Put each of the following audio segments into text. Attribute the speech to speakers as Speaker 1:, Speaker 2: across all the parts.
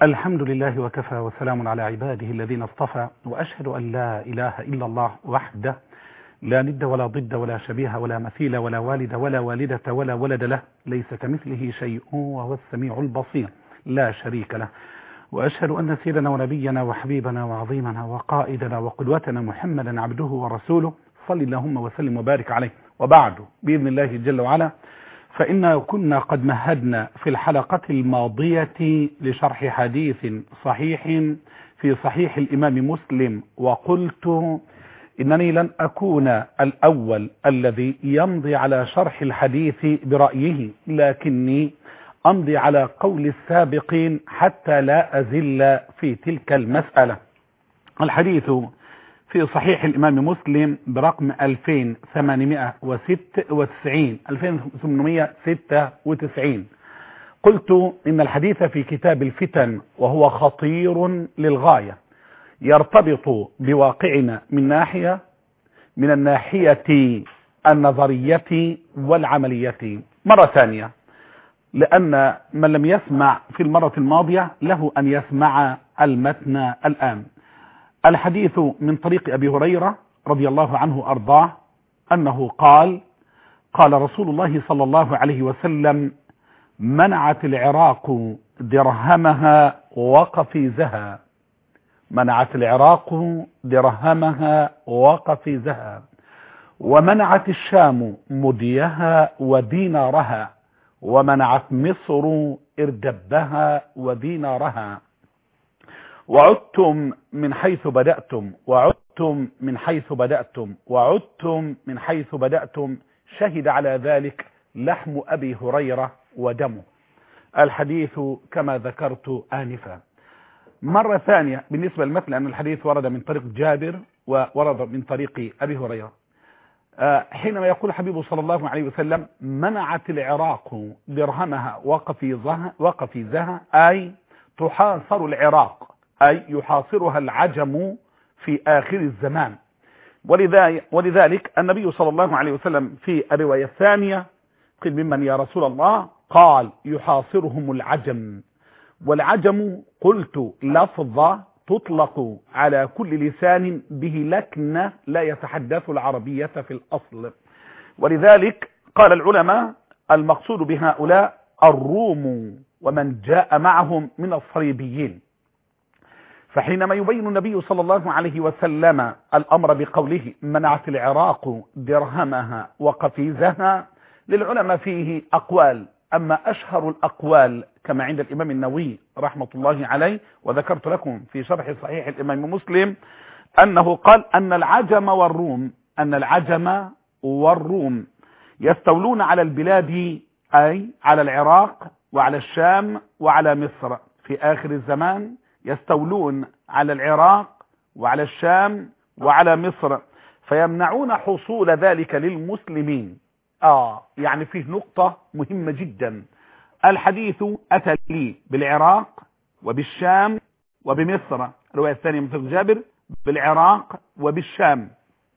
Speaker 1: الحمد لله وكفى وسلام على عباده الذين اصطفى وأشهد أن لا إله إلا الله وحده لا ند ولا ضد ولا شبيه ولا مثيل ولا والد ولا والدة ولا ولد له ليس كمثله شيء وهو السميع البصير لا شريك له وأشهد أن سيدنا ونبينا وحبيبنا وعظيمنا وقائدنا وقدوتنا محمدا عبده ورسوله صل اللهم وسلم وبارك عليه وبعد بإذن الله جل وعلا فإنا كنا قد مهدنا في الحلقة الماضية لشرح حديث صحيح في صحيح الإمام مسلم وقلت إنني لن أكون الأول الذي يمضي على شرح الحديث برأيه لكني أمضي على قول السابقين حتى لا أزل في تلك المسألة الحديث في صحيح الإمام مسلم برقم 2896 2896 قلت إن الحديث في كتاب الفتن وهو خطير للغاية يرتبط بواقعنا من ناحية من الناحية النظرية والعملية مرة ثانية لأن من لم يسمع في المرة الماضية له أن يسمع المتن الآن الحديث من طريق أبي هريرة رضي الله عنه أرضاه أنه قال قال رسول الله صلى الله عليه وسلم منعت العراق درهمها وقفيزها منعت العراق درهمها وقفيزها ومنعت الشام مديها ودينارها ومنعت مصر إردبها ودينارها وعدتم من حيث بدأتم وعدتم من حيث بدأتم وعدتم من حيث بدأتم شهد على ذلك لحم أبي هريرة ودمه الحديث كما ذكرت آنفا مرة ثانية بالنسبة للمثل أن الحديث ورد من طريق جابر وورد من طريق أبي هريرة حينما يقول حبيبه صلى الله عليه وسلم منعت العراق درهمها وقفيزها, وقفيزها أي تحاصر العراق أي يحاصرها العجم في آخر الزمان ولذلك النبي صلى الله عليه وسلم في الرواية الثانية قيل ممن يا رسول الله قال يحاصرهم العجم والعجم قلت لفظة تطلق على كل لسان به لكنة لا يتحدث العربية في الأصل ولذلك قال العلماء المقصود بهؤلاء الروم ومن جاء معهم من الصليبيين فحينما يبين النبي صلى الله عليه وسلم الأمر بقوله منعت العراق درهمها وقفيزها للعلماء فيه أقوال أما أشهر الأقوال كما عند الإمام النووي رحمة الله عليه وذكرت لكم في شرح صحيح الإمام مسلم أنه قال أن العجم والروم أن العجم والروم يستولون على البلاد أي على العراق وعلى الشام وعلى مصر في آخر الزمان يستولون على العراق وعلى الشام وعلى مصر فيمنعون حصول ذلك للمسلمين آه يعني فيه نقطة مهمة جدا الحديث أتى لي بالعراق وبالشام وبمصر الرواية الثانية من جابر بالعراق وبالشام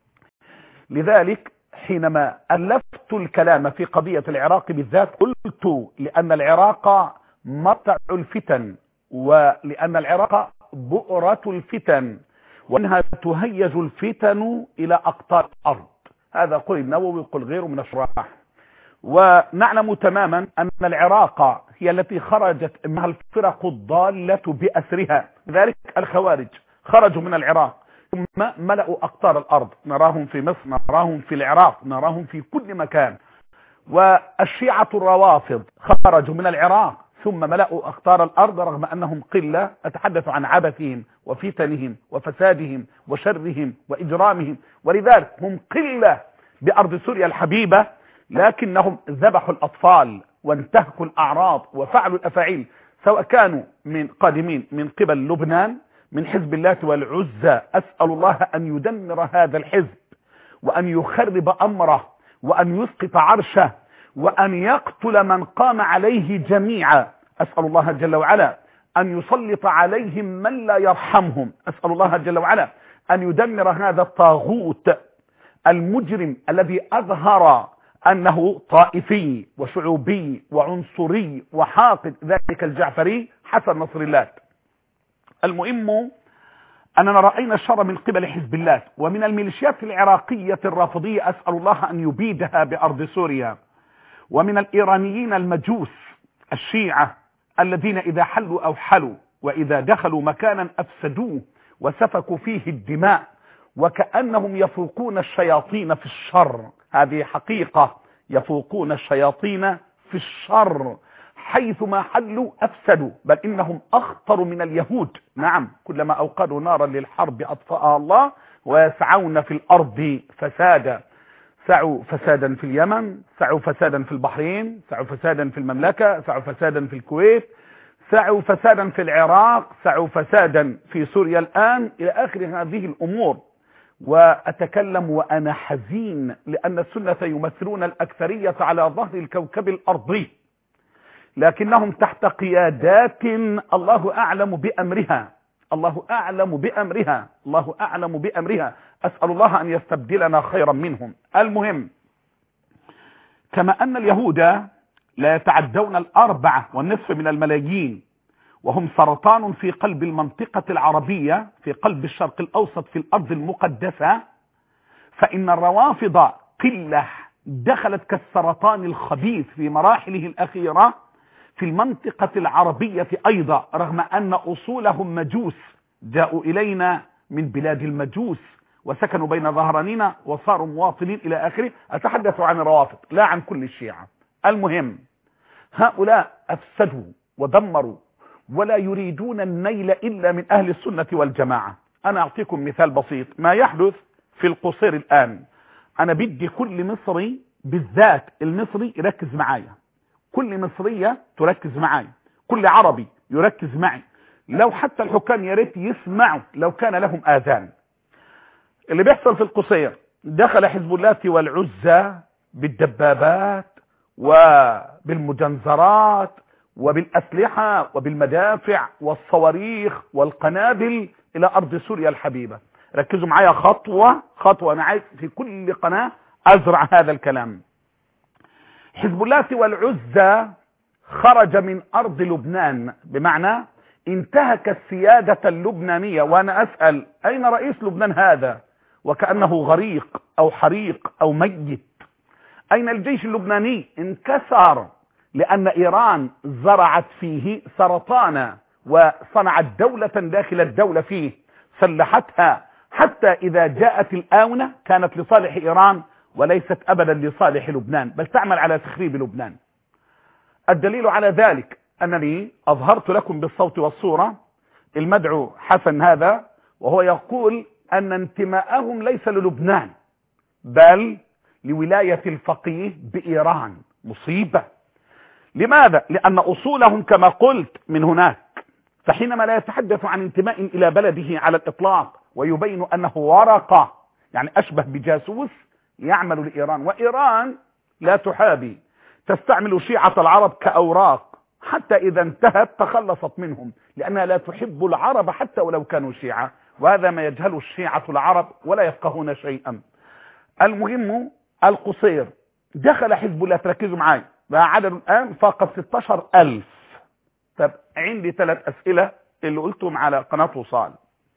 Speaker 1: لذلك حينما ألفت الكلام في قضية العراق بالذات قلت لأن العراق مرتع الفتن ولأن العراق بؤرة الفتن وأنها تهيج الفتن إلى أقطار الأرض هذا قل النووي قل غيره من الشراح ونعلم تماما أن العراق هي التي خرجت منها الفرق الضالة بأسرها لذلك الخوارج خرجوا من العراق ثم ملأوا أقطار الأرض نراهم في مصر نراهم في العراق نراهم في كل مكان والشيعة الروافض خرجوا من العراق ثم ملأوا أقطار الأرض رغم أنهم قلة أتحدث عن عبثهم وفتنهم وفسادهم وشرهم وإجرامهم ولذلك هم قلة بأرض سوريا الحبيبة لكنهم ذبحوا الأطفال وانتهكوا الأعراض وفعلوا الأفاعيل سواء كانوا من قادمين من قبل لبنان من حزب الله والعزة أسأل الله أن يدمر هذا الحزب وأن يخرب أمره وأن يسقط عرشه وأن يقتل من قام عليه جميعا أسأل الله جل وعلا أن يسلط عليهم من لا يرحمهم أسأل الله جل وعلا أن يدمر هذا الطاغوت المجرم الذي أظهر أنه طائفي وشعوبي وعنصري وحاقد ذلك الجعفري حسن نصر الله المهم أننا رأينا الشر من قبل حزب الله ومن الميليشيات العراقية الرافضية أسأل الله أن يبيدها بأرض سوريا ومن الإيرانيين المجوس الشيعة الذين إذا حلوا أو حلوا وإذا دخلوا مكانا أفسدوه وسفكوا فيه الدماء وكأنهم يفوقون الشياطين في الشر هذه حقيقة يفوقون الشياطين في الشر حيثما حلوا أفسدوا بل إنهم أخطر من اليهود نعم كلما أوقدوا نارا للحرب أطفأها الله ويسعون في الأرض فسادا سعوا فسادا في اليمن سعوا فسادا في البحرين سعوا فسادا في المملكة سعوا فسادا في الكويت سعوا فسادا في العراق سعوا فسادا في سوريا الآن إلى آخر هذه الأمور وأتكلم وأنا حزين لأن السنة يمثلون الأكثرية على ظهر الكوكب الأرضي لكنهم تحت قيادات الله أعلم بأمرها الله أعلم بأمرها الله أعلم بأمرها أسأل الله أن يستبدلنا خيرا منهم المهم كما أن اليهود لا يتعدون الأربعة والنصف من الملايين وهم سرطان في قلب المنطقة العربية في قلب الشرق الأوسط في الأرض المقدسة فإن الروافض قلة دخلت كالسرطان الخبيث في مراحله الأخيرة في المنطقة العربية أيضا رغم أن أصولهم مجوس جاءوا إلينا من بلاد المجوس وسكنوا بين ظهرانينا وصاروا مواطنين إلى آخره أتحدث عن الروافض لا عن كل الشيعة المهم هؤلاء أفسدوا ودمروا ولا يريدون النيل إلا من أهل السنة والجماعة أنا أعطيكم مثال بسيط ما يحدث في القصير الآن أنا بدي كل مصري بالذات المصري يركز معايا كل مصرية تركز معي كل عربي يركز معي لو حتى الحكام يا ريت يسمعوا لو كان لهم آذان اللي بيحصل في القصير دخل حزب الله والعزة بالدبابات وبالمجنزرات وبالأسلحة وبالمدافع والصواريخ والقنابل إلى أرض سوريا الحبيبة ركزوا معايا خطوة خطوة أنا عايز في كل قناة أزرع هذا الكلام حزب الله والعزة خرج من أرض لبنان بمعنى انتهك السيادة اللبنانية وأنا أسأل أين رئيس لبنان هذا وكأنه غريق أو حريق أو ميت أين الجيش اللبناني انكسر لأن إيران زرعت فيه سرطانا وصنعت دولة داخل الدولة فيه سلحتها حتى إذا جاءت الآونة كانت لصالح إيران وليست أبدا لصالح لبنان بل تعمل على تخريب لبنان الدليل على ذلك أنني أظهرت لكم بالصوت والصورة المدعو حسن هذا وهو يقول أن انتماءهم ليس للبنان بل لولاية الفقيه بإيران مصيبة لماذا؟ لأن أصولهم كما قلت من هناك فحينما لا يتحدث عن انتماء إلى بلده على الإطلاق ويبين أنه ورقة يعني أشبه بجاسوس يعمل لإيران وإيران لا تحابي تستعمل شيعة العرب كأوراق حتى إذا انتهت تخلصت منهم لأنها لا تحب العرب حتى ولو كانوا شيعة وهذا ما يجهل الشيعة العرب ولا يفقهون شيئا المهم القصير دخل حزب الله تركزوا معي بقى عدد الآن فاق 16 ألف طب عندي ثلاث أسئلة اللي قلتهم على قناة وصال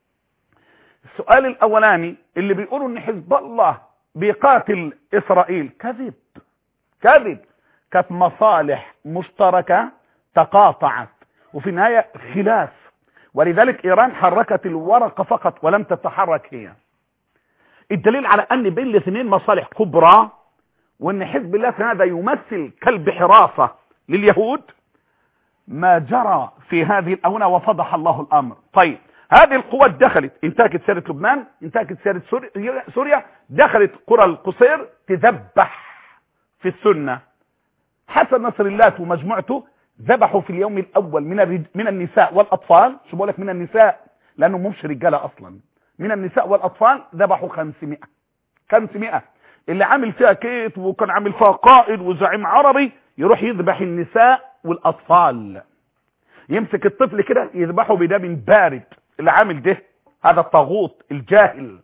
Speaker 1: السؤال الأولاني اللي بيقولوا ان حزب الله بيقاتل إسرائيل كذب كذب كانت مصالح مشتركة تقاطعت وفي النهاية خلاف ولذلك إيران حركت الورقة فقط ولم تتحرك هي الدليل على أن بين الاثنين مصالح كبرى وأن حزب الله هذا يمثل كلب حراسة لليهود ما جرى في هذه الأونة وفضح الله الأمر طيب هذه القوات دخلت انتهكت سيرة لبنان انتهكت سيرة سوريا, سوريا دخلت قرى القصير تذبح في السنة حسن نصر الله ومجموعته ذبحوا في اليوم الأول من من النساء والأطفال شو بقول لك من النساء لأنه مش رجالة أصلا من النساء والأطفال ذبحوا 500 500 اللي عامل فيها كيت وكان عامل فيها قائد وزعيم عربي يروح يذبح النساء والأطفال يمسك الطفل كده يذبحه بدم بارد اللي عامل ده هذا الطاغوت الجاهل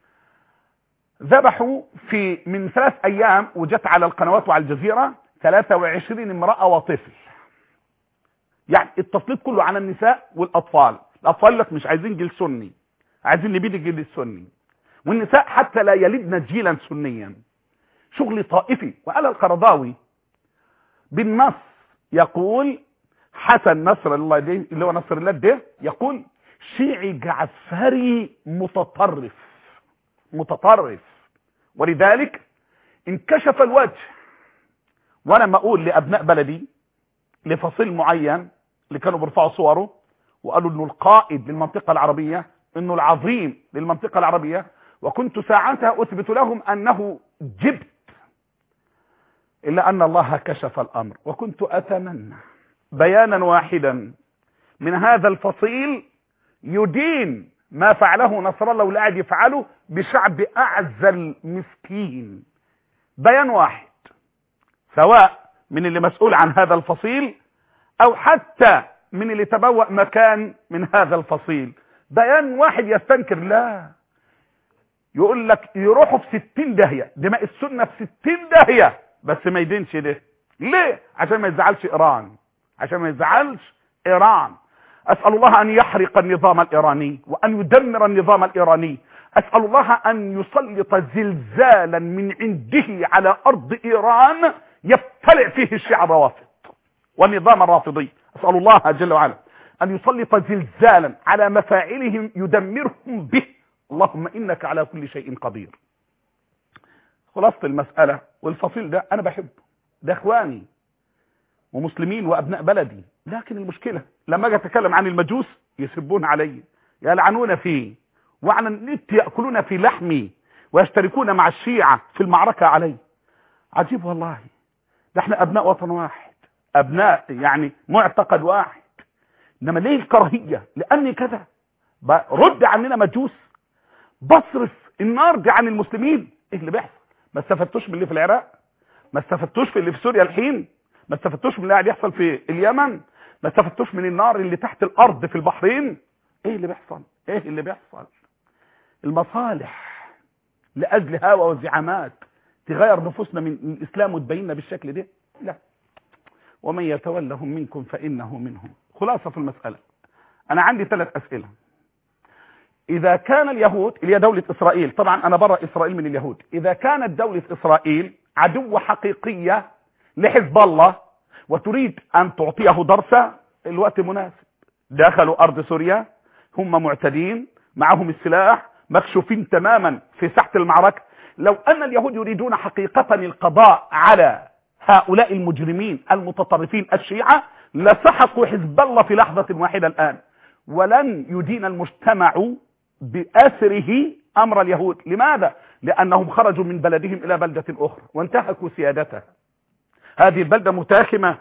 Speaker 1: ذبحوا في من ثلاث ايام وجت على القنوات وعلى الجزيرة 23 امرأة وطفل يعني التسليط كله على النساء والاطفال الاطفال لك مش عايزين جيل سني عايزين نبيد الجيل السني والنساء حتى لا يلدن جيلا سنيا شغل طائفي وقال القرضاوي بالنص يقول حسن نصر الله ده اللي هو نصر الله ده يقول شيعي جعفري متطرف متطرف ولذلك انكشف الوجه وانا ما اقول لابناء بلدي لفصيل معين اللي كانوا بيرفعوا صوره وقالوا انه القائد للمنطقة العربية انه العظيم للمنطقة العربية وكنت ساعتها اثبت لهم انه جبت الا ان الله كشف الامر وكنت اتمنى بيانا واحدا من هذا الفصيل يدين ما فعله نصر الله واللي قاعد يفعله بشعب اعزل مسكين بيان واحد سواء من اللي مسؤول عن هذا الفصيل او حتى من اللي تبوأ مكان من هذا الفصيل بيان واحد يستنكر لا يقول لك يروحوا في ستين داهية دماء السنة في ستين داهية بس ما يدينش ده ليه عشان ما يزعلش ايران عشان ما يزعلش ايران اسأل الله ان يحرق النظام الايراني وان يدمر النظام الايراني اسأل الله ان يسلط زلزالا من عنده على ارض ايران يبتلع فيه الشيعة الروافض والنظام الرافضي اسأل الله جل وعلا ان يسلط زلزالا على مفاعلهم يدمرهم به اللهم انك على كل شيء قدير خلاصة المسألة والفصيل ده انا بحبه ده اخواني ومسلمين وابناء بلدي لكن المشكلة لما اجي اتكلم عن المجوس يسبون علي يلعنون فيه وعلى النت يأكلون في لحمي ويشتركون مع الشيعة في المعركة علي عجيب والله ده احنا ابناء وطن واحد ابناء يعني معتقد واحد انما ليه الكراهية لاني كذا رد عننا مجوس بصرف النار دي عن المسلمين ايه اللي بيحصل ما استفدتوش من اللي في العراق ما استفدتوش في اللي في سوريا الحين ما استفدتوش من اللي قاعد يحصل في اليمن ما استفدتوش من النار اللي تحت الارض في البحرين ايه اللي بيحصل ايه اللي بيحصل المصالح لاجل هوى وزعامات تغير نفوسنا من الاسلام وتبيننا بالشكل ده لا ومن يتولهم منكم فانه منهم خلاصه في المساله انا عندي ثلاث اسئله اذا كان اليهود اللي هي دوله اسرائيل طبعا انا برا اسرائيل من اليهود اذا كانت دوله اسرائيل عدو حقيقيه لحزب الله وتريد ان تعطيه درسا الوقت مناسب دخلوا ارض سوريا هم معتدين معهم السلاح مكشوفين تماما في ساحه المعركه لو ان اليهود يريدون حقيقه القضاء على هؤلاء المجرمين المتطرفين الشيعة لسحقوا حزب الله في لحظة واحدة الآن ولن يدين المجتمع بأسره أمر اليهود لماذا؟ لأنهم خرجوا من بلدهم إلى بلدة أخرى وانتهكوا سيادتها هذه البلدة متاخمة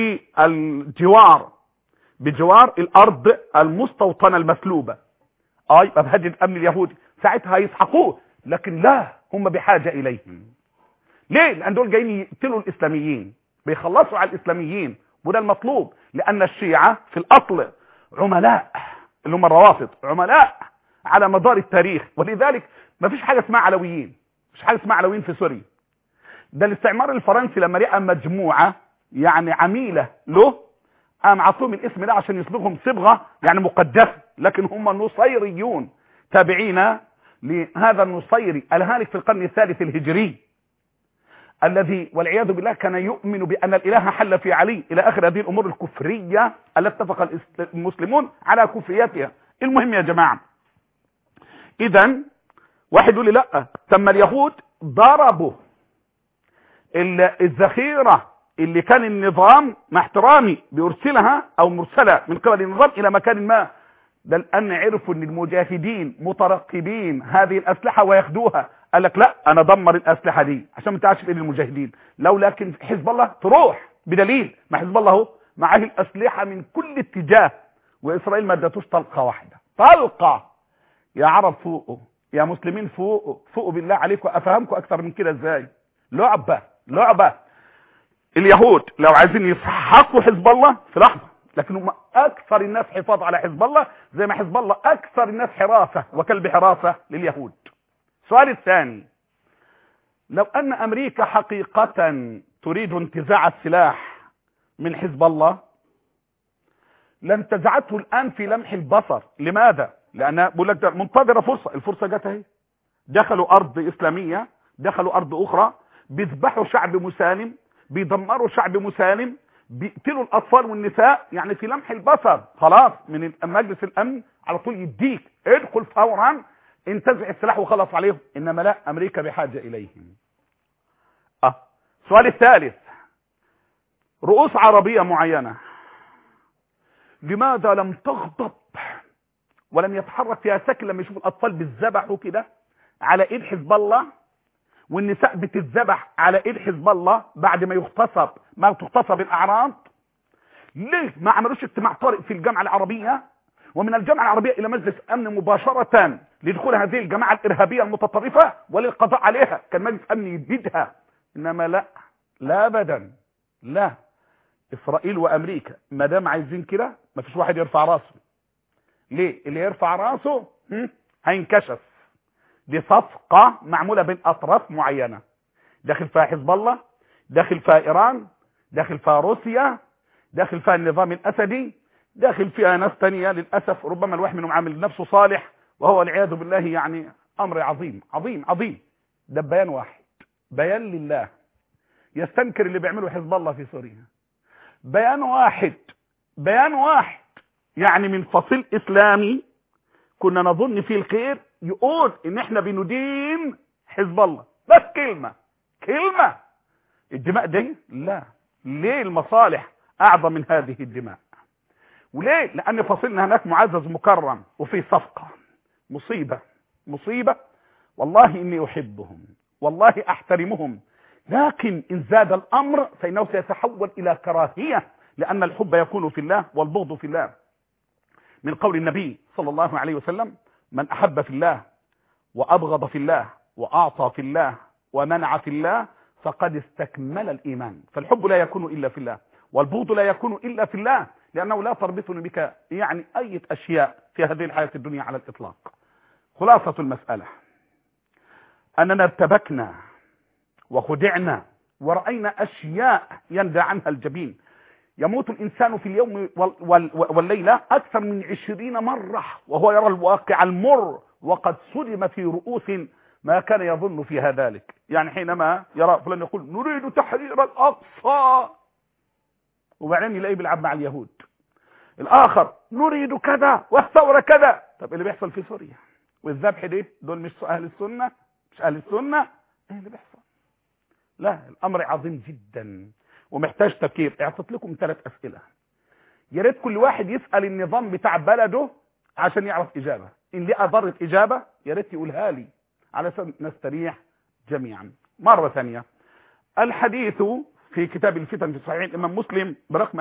Speaker 1: للجوار بجوار الأرض المستوطنة المسلوبة أي بهدد الأمن اليهودي ساعتها يسحقوه لكن لا هم بحاجة إليهم ليه لان دول جايين يقتلوا الاسلاميين بيخلصوا على الاسلاميين وده المطلوب لان الشيعة في الاصل عملاء اللي هم الروافض عملاء على مدار التاريخ ولذلك ما فيش حاجة اسمها علويين مش حاجة اسمها علويين في سوريا ده الاستعمار الفرنسي لما لقى مجموعة يعني عميلة له قام عطوهم الاسم ده عشان يصبغهم صبغة يعني مقدسة لكن هم نصيريون تابعين لهذا النصيري الهالك في القرن الثالث الهجري الذي والعياذ بالله كان يؤمن بأن الإله حل في علي إلى آخر هذه الأمور الكفرية التي اتفق المسلمون على كفريتها المهم يا جماعة إذا واحد يقول لي لا ثم اليهود ضربوا الذخيرة اللي كان النظام مع احترامي بيرسلها أو مرسلة من قبل النظام إلى مكان ما ده الآن عرفوا أن المجاهدين مترقبين هذه الأسلحة وياخدوها قال لك لا انا دمر الاسلحه دي عشان ما تعرفش في ايد المجاهدين لو لكن حزب الله تروح بدليل ما حزب الله اهو معاه الاسلحه من كل اتجاه واسرائيل ما ادتوش طلقه واحده طلقه يا عرب فوقوا يا مسلمين فوقوا فوقوا بالله عليكم افهمكم اكثر من كده ازاي لعبه لعبه اليهود لو عايزين يسحقوا حزب الله في لحظه لكن هم اكثر الناس حفاظ على حزب الله زي ما حزب الله اكثر الناس حراسه وكلب حراسه لليهود السؤال الثاني لو ان امريكا حقيقة تريد انتزاع السلاح من حزب الله لانتزعته الآن في لمح البصر لماذا؟ لأنها بقول لك ده منتظرة فرصة الفرصة جت اهي دخلوا أرض إسلامية دخلوا أرض أخرى بيذبحوا شعب مسالم بيدمروا شعب مسالم بيقتلوا الأطفال والنساء يعني في لمح البصر خلاص من مجلس الأمن على طول يديك ادخل فورا انتزع السلاح وخلص عليهم إنما لا أمريكا بحاجة إليهم أه السؤال الثالث رؤوس عربية معينة لماذا لم تغضب ولم يتحرك فيها سكن لما يشوف الأطفال بيتذبحوا كده على إيد حزب الله والنساء بتتذبح على إيد حزب الله بعد ما يغتصب ما تغتصب الأعراض ليه ما عملوش اجتماع طارئ في الجامعة العربية ومن الجامعة العربية إلى مجلس أمن مباشرة لدخول هذه الجماعة الإرهابية المتطرفة وللقضاء عليها كان مجلس أمن يبيدها إنما لا لا أبدا لا إسرائيل وأمريكا ما دام عايزين كده ما فيش واحد يرفع راسه ليه اللي يرفع راسه هم؟ هينكشف دي صفقة معمولة بين أطراف معينة داخل فيها حزب الله داخل فيها إيران داخل فيها روسيا داخل فيها النظام الأسدي داخل فيها ناس تانية للأسف ربما الواحد منهم عامل نفسه صالح وهو والعياذ بالله يعني أمر عظيم عظيم عظيم ده بيان واحد بيان لله يستنكر اللي بيعمله حزب الله في سوريا بيان واحد بيان واحد يعني من فصيل إسلامي كنا نظن فيه الخير يقول ان احنا بندين حزب الله بس كلمة كلمة الدماء دي لا ليه المصالح اعظم من هذه الدماء وليه لان فصيلنا هناك معزز مكرم وفي صفقة مصيبة مصيبة والله اني احبهم والله احترمهم لكن ان زاد الامر فانه سيتحول الى كراهية لان الحب يكون في الله والبغض في الله من قول النبي صلى الله عليه وسلم من أحب في الله وأبغض في الله وأعطى في الله ومنع في الله فقد استكمل الإيمان فالحب لا يكون إلا في الله والبغض لا يكون إلا في الله لأنه لا تربطني بك يعني أي أشياء في هذه الحياة الدنيا على الإطلاق خلاصة المسألة أننا ارتبكنا وخدعنا ورأينا أشياء يندى عنها الجبين يموت الإنسان في اليوم والليلة أكثر من عشرين مرة وهو يرى الواقع المر وقد صدم في رؤوس ما كان يظن فيها ذلك يعني حينما يرى فلان يقول نريد تحرير الأقصى وبعدين يلاقيه بيلعب مع اليهود الآخر نريد كذا والثورة كذا طب اللي بيحصل في سوريا والذبح دي دول مش أهل السنة مش أهل السنة ايه اللي بيحصل لا الأمر عظيم جدا ومحتاج تفكير اعطيت لكم ثلاث اسئله يا ريت كل واحد يسال النظام بتاع بلده عشان يعرف اجابه ان لقى ضرت اجابه يا ريت يقولها لي علشان نستريح جميعا مره ثانيه الحديث في كتاب الفتن في صحيح الامام مسلم برقم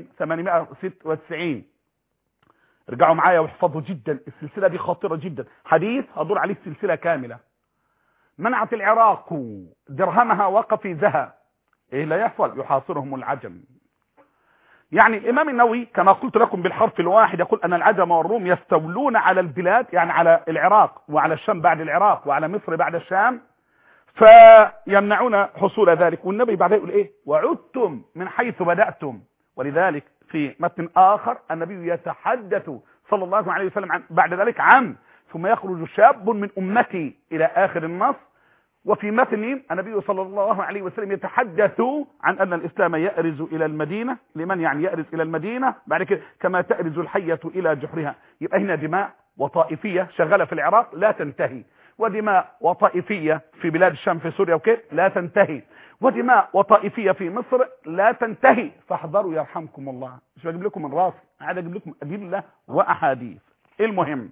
Speaker 1: 2896 ارجعوا معايا واحفظوا جدا السلسله دي خطيره جدا حديث هدور عليه سلسله كامله منعت العراق درهمها وقف ذهب ايه لا يحصل يحاصرهم العجم يعني الامام النووي كما قلت لكم بالحرف الواحد يقول ان العجم والروم يستولون على البلاد يعني على العراق وعلى الشام بعد العراق وعلى مصر بعد الشام فيمنعون حصول ذلك والنبي بعدها يقول ايه وعدتم من حيث بدأتم ولذلك في متن اخر النبي يتحدث صلى الله عليه وسلم عن بعد ذلك عن ثم يخرج شاب من امتي الى اخر النص وفي متن النبي صلى الله عليه وسلم يتحدث عن أن الإسلام يأرز إلى المدينة لمن يعني يأرز إلى المدينة بعد كده كما تأرز الحية إلى جحرها يبقى هنا دماء وطائفية شغالة في العراق لا تنتهي ودماء وطائفية في بلاد الشام في سوريا وكده لا تنتهي ودماء وطائفية في مصر لا تنتهي فاحذروا يرحمكم الله مش بجيب لكم من راس عاد اجيب لكم أدلة وأحاديث المهم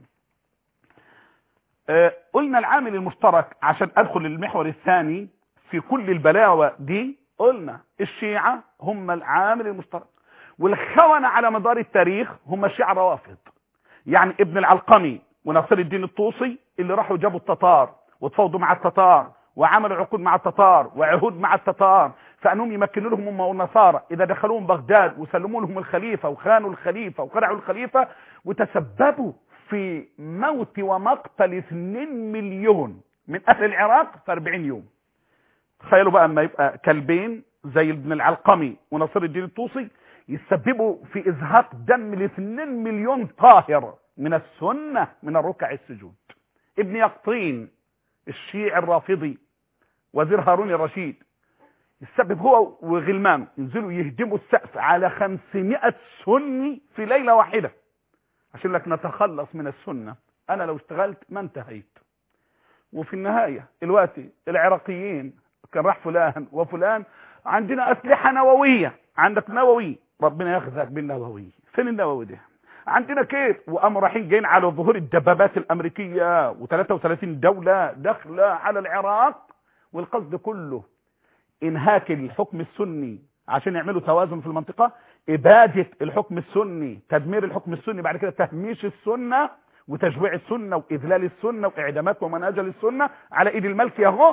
Speaker 1: آه قلنا العامل المشترك عشان ادخل المحور الثاني في كل البلاوة دي قلنا الشيعة هم العامل المشترك والخونة على مدار التاريخ هم الشيعة روافض يعني ابن العلقمي وناصر الدين الطوسي اللي راحوا جابوا التتار وتفاوضوا مع التتار وعملوا عقود مع التتار وعهود مع التتار فانهم يمكنوا لهم هم والنصارى اذا دخلوهم بغداد وسلموا لهم الخليفه وخانوا الخليفه وخدعوا الخليفه وتسببوا في موت ومقتل 2 مليون من اهل العراق في 40 يوم تخيلوا بقى اما يبقى كلبين زي ابن العلقمي ونصر الدين الطوسي يسببوا في ازهاق دم ل 2 مليون طاهر من السنة من الركع السجود ابن يقطين الشيعي الرافضي وزير هارون الرشيد يسبب هو وغلمانه ينزلوا يهدموا السقف على 500 سني في ليلة واحدة عشان لك نتخلص من السنة انا لو اشتغلت ما انتهيت وفي النهاية دلوقتي العراقيين كان راح فلان وفلان عندنا اسلحة نووية عندك نووي ربنا ياخذك بالنووي فين النووي ده عندنا كيف وقاموا رايحين جايين على ظهور الدبابات الامريكيه و33 دوله داخله على العراق والقصد كله انهاك الحكم السني عشان يعملوا توازن في المنطقه اباده الحكم السني تدمير الحكم السني بعد كده تهميش السنه وتجويع السنه واذلال السنه واعدامات ومناجل السنه على ايد الملك اهو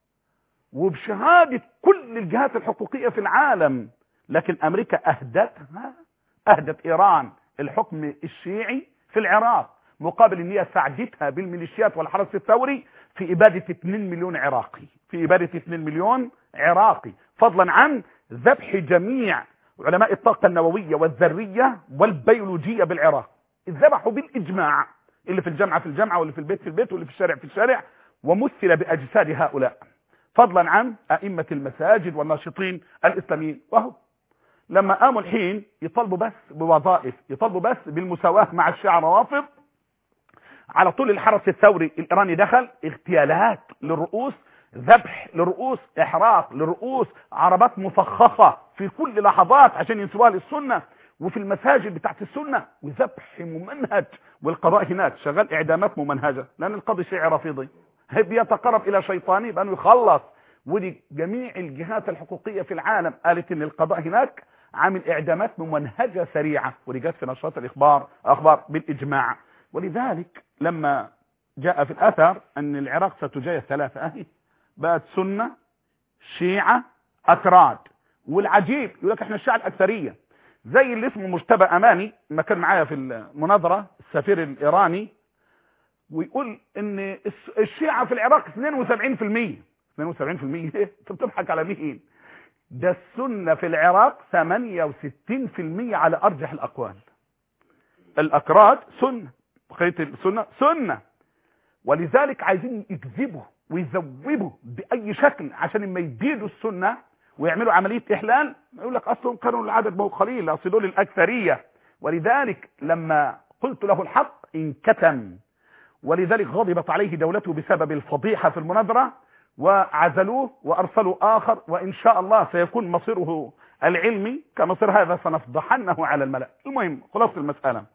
Speaker 1: وبشهاده كل الجهات الحقوقيه في العالم لكن امريكا اهدتها اهدت ايران الحكم الشيعي في العراق مقابل ان هي ساعدتها بالميليشيات والحرس الثوري في اباده 2 مليون عراقي في اباده 2 مليون عراقي فضلا عن ذبح جميع علماء الطاقه النوويه والذريه والبيولوجيه بالعراق ذبحوا بالاجماع اللي في الجامعه في الجامعه واللي في البيت في البيت واللي في الشارع في الشارع ومثل باجساد هؤلاء فضلا عن ائمه المساجد والناشطين الاسلاميين وهو لما قاموا الحين يطالبوا بس بوظائف يطالبوا بس بالمساواة مع الشيعة روافض على طول الحرس الثوري الإيراني دخل اغتيالات للرؤوس ذبح للرؤوس إحراق للرؤوس عربات مفخخة في كل لحظات عشان ينسبوها للسنة وفي المساجد بتاعت السنة وذبح ممنهج والقضاء هناك شغال إعدامات ممنهجة لأن القاضي شيعي رافضي بيتقرب إلى شيطاني بأنه يخلص ودي جميع الجهات الحقوقية في العالم قالت ان القضاء هناك عامل اعدامات ممنهجة سريعة ودي جت في نشرات الاخبار اخبار بالاجماع ولذلك لما جاء في الاثر ان العراق ستجايز ثلاثة اهي بقت سنة شيعة اتراد والعجيب يقول لك احنا الشيعة الاكثرية زي اللي اسمه مجتبى اماني ما كان معايا في المناظرة السفير الايراني ويقول ان الشيعة في العراق 72% 72% ايه انت بتضحك على مين ده السنة في العراق 68% على ارجح الاقوال الاكراد سنة بقية السنة سنة ولذلك عايزين يكذبوا ويذوبوا باي شكل عشان ما يزيدوا السنة ويعملوا عملية احلال يقول لك اصلهم كانوا العدد ما هو قليل اصل دول الاكثرية ولذلك لما قلت له الحق انكتم ولذلك غضبت عليه دولته بسبب الفضيحة في المناظرة وعزلوه وارسلوا اخر وان شاء الله سيكون مصيره العلمي كمصير هذا سنفضحنه على الملأ المهم خلاص المسألة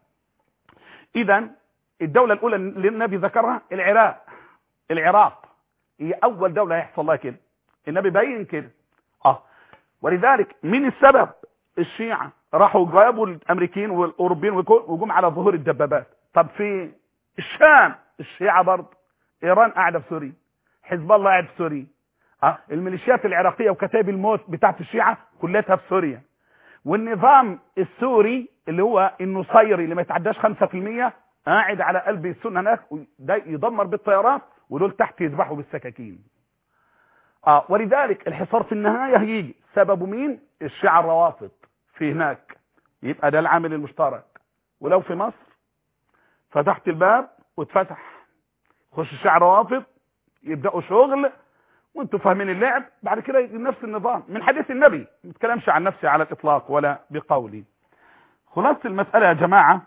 Speaker 1: اذا الدولة الاولى اللي النبي ذكرها العراق العراق هي اول دولة هيحصل لها كده النبي بين كده اه ولذلك من السبب الشيعة راحوا جابوا الامريكيين والاوروبيين وجم على ظهور الدبابات طب في الشام الشيعة برضه ايران قاعدة في سوريا حزب الله قاعد في سوريا أه؟ الميليشيات العراقية وكتائب الموت بتاعت الشيعة كلها في سوريا والنظام السوري اللي هو النصيري اللي ما يتعداش 5% قاعد على قلب السنة هناك ده يدمر بالطيارات ودول تحت يذبحوا بالسكاكين اه ولذلك الحصار في النهاية هيجي سببه مين الشيعة الروافض في هناك يبقى ده العامل المشترك ولو في مصر فتحت الباب واتفتح خش الشيعة الروافض يبداوا شغل وانتوا فاهمين اللعب بعد كده نفس النظام من حديث النبي ما بتكلمش عن نفسي على الاطلاق ولا بقولي خلاصه المساله يا جماعه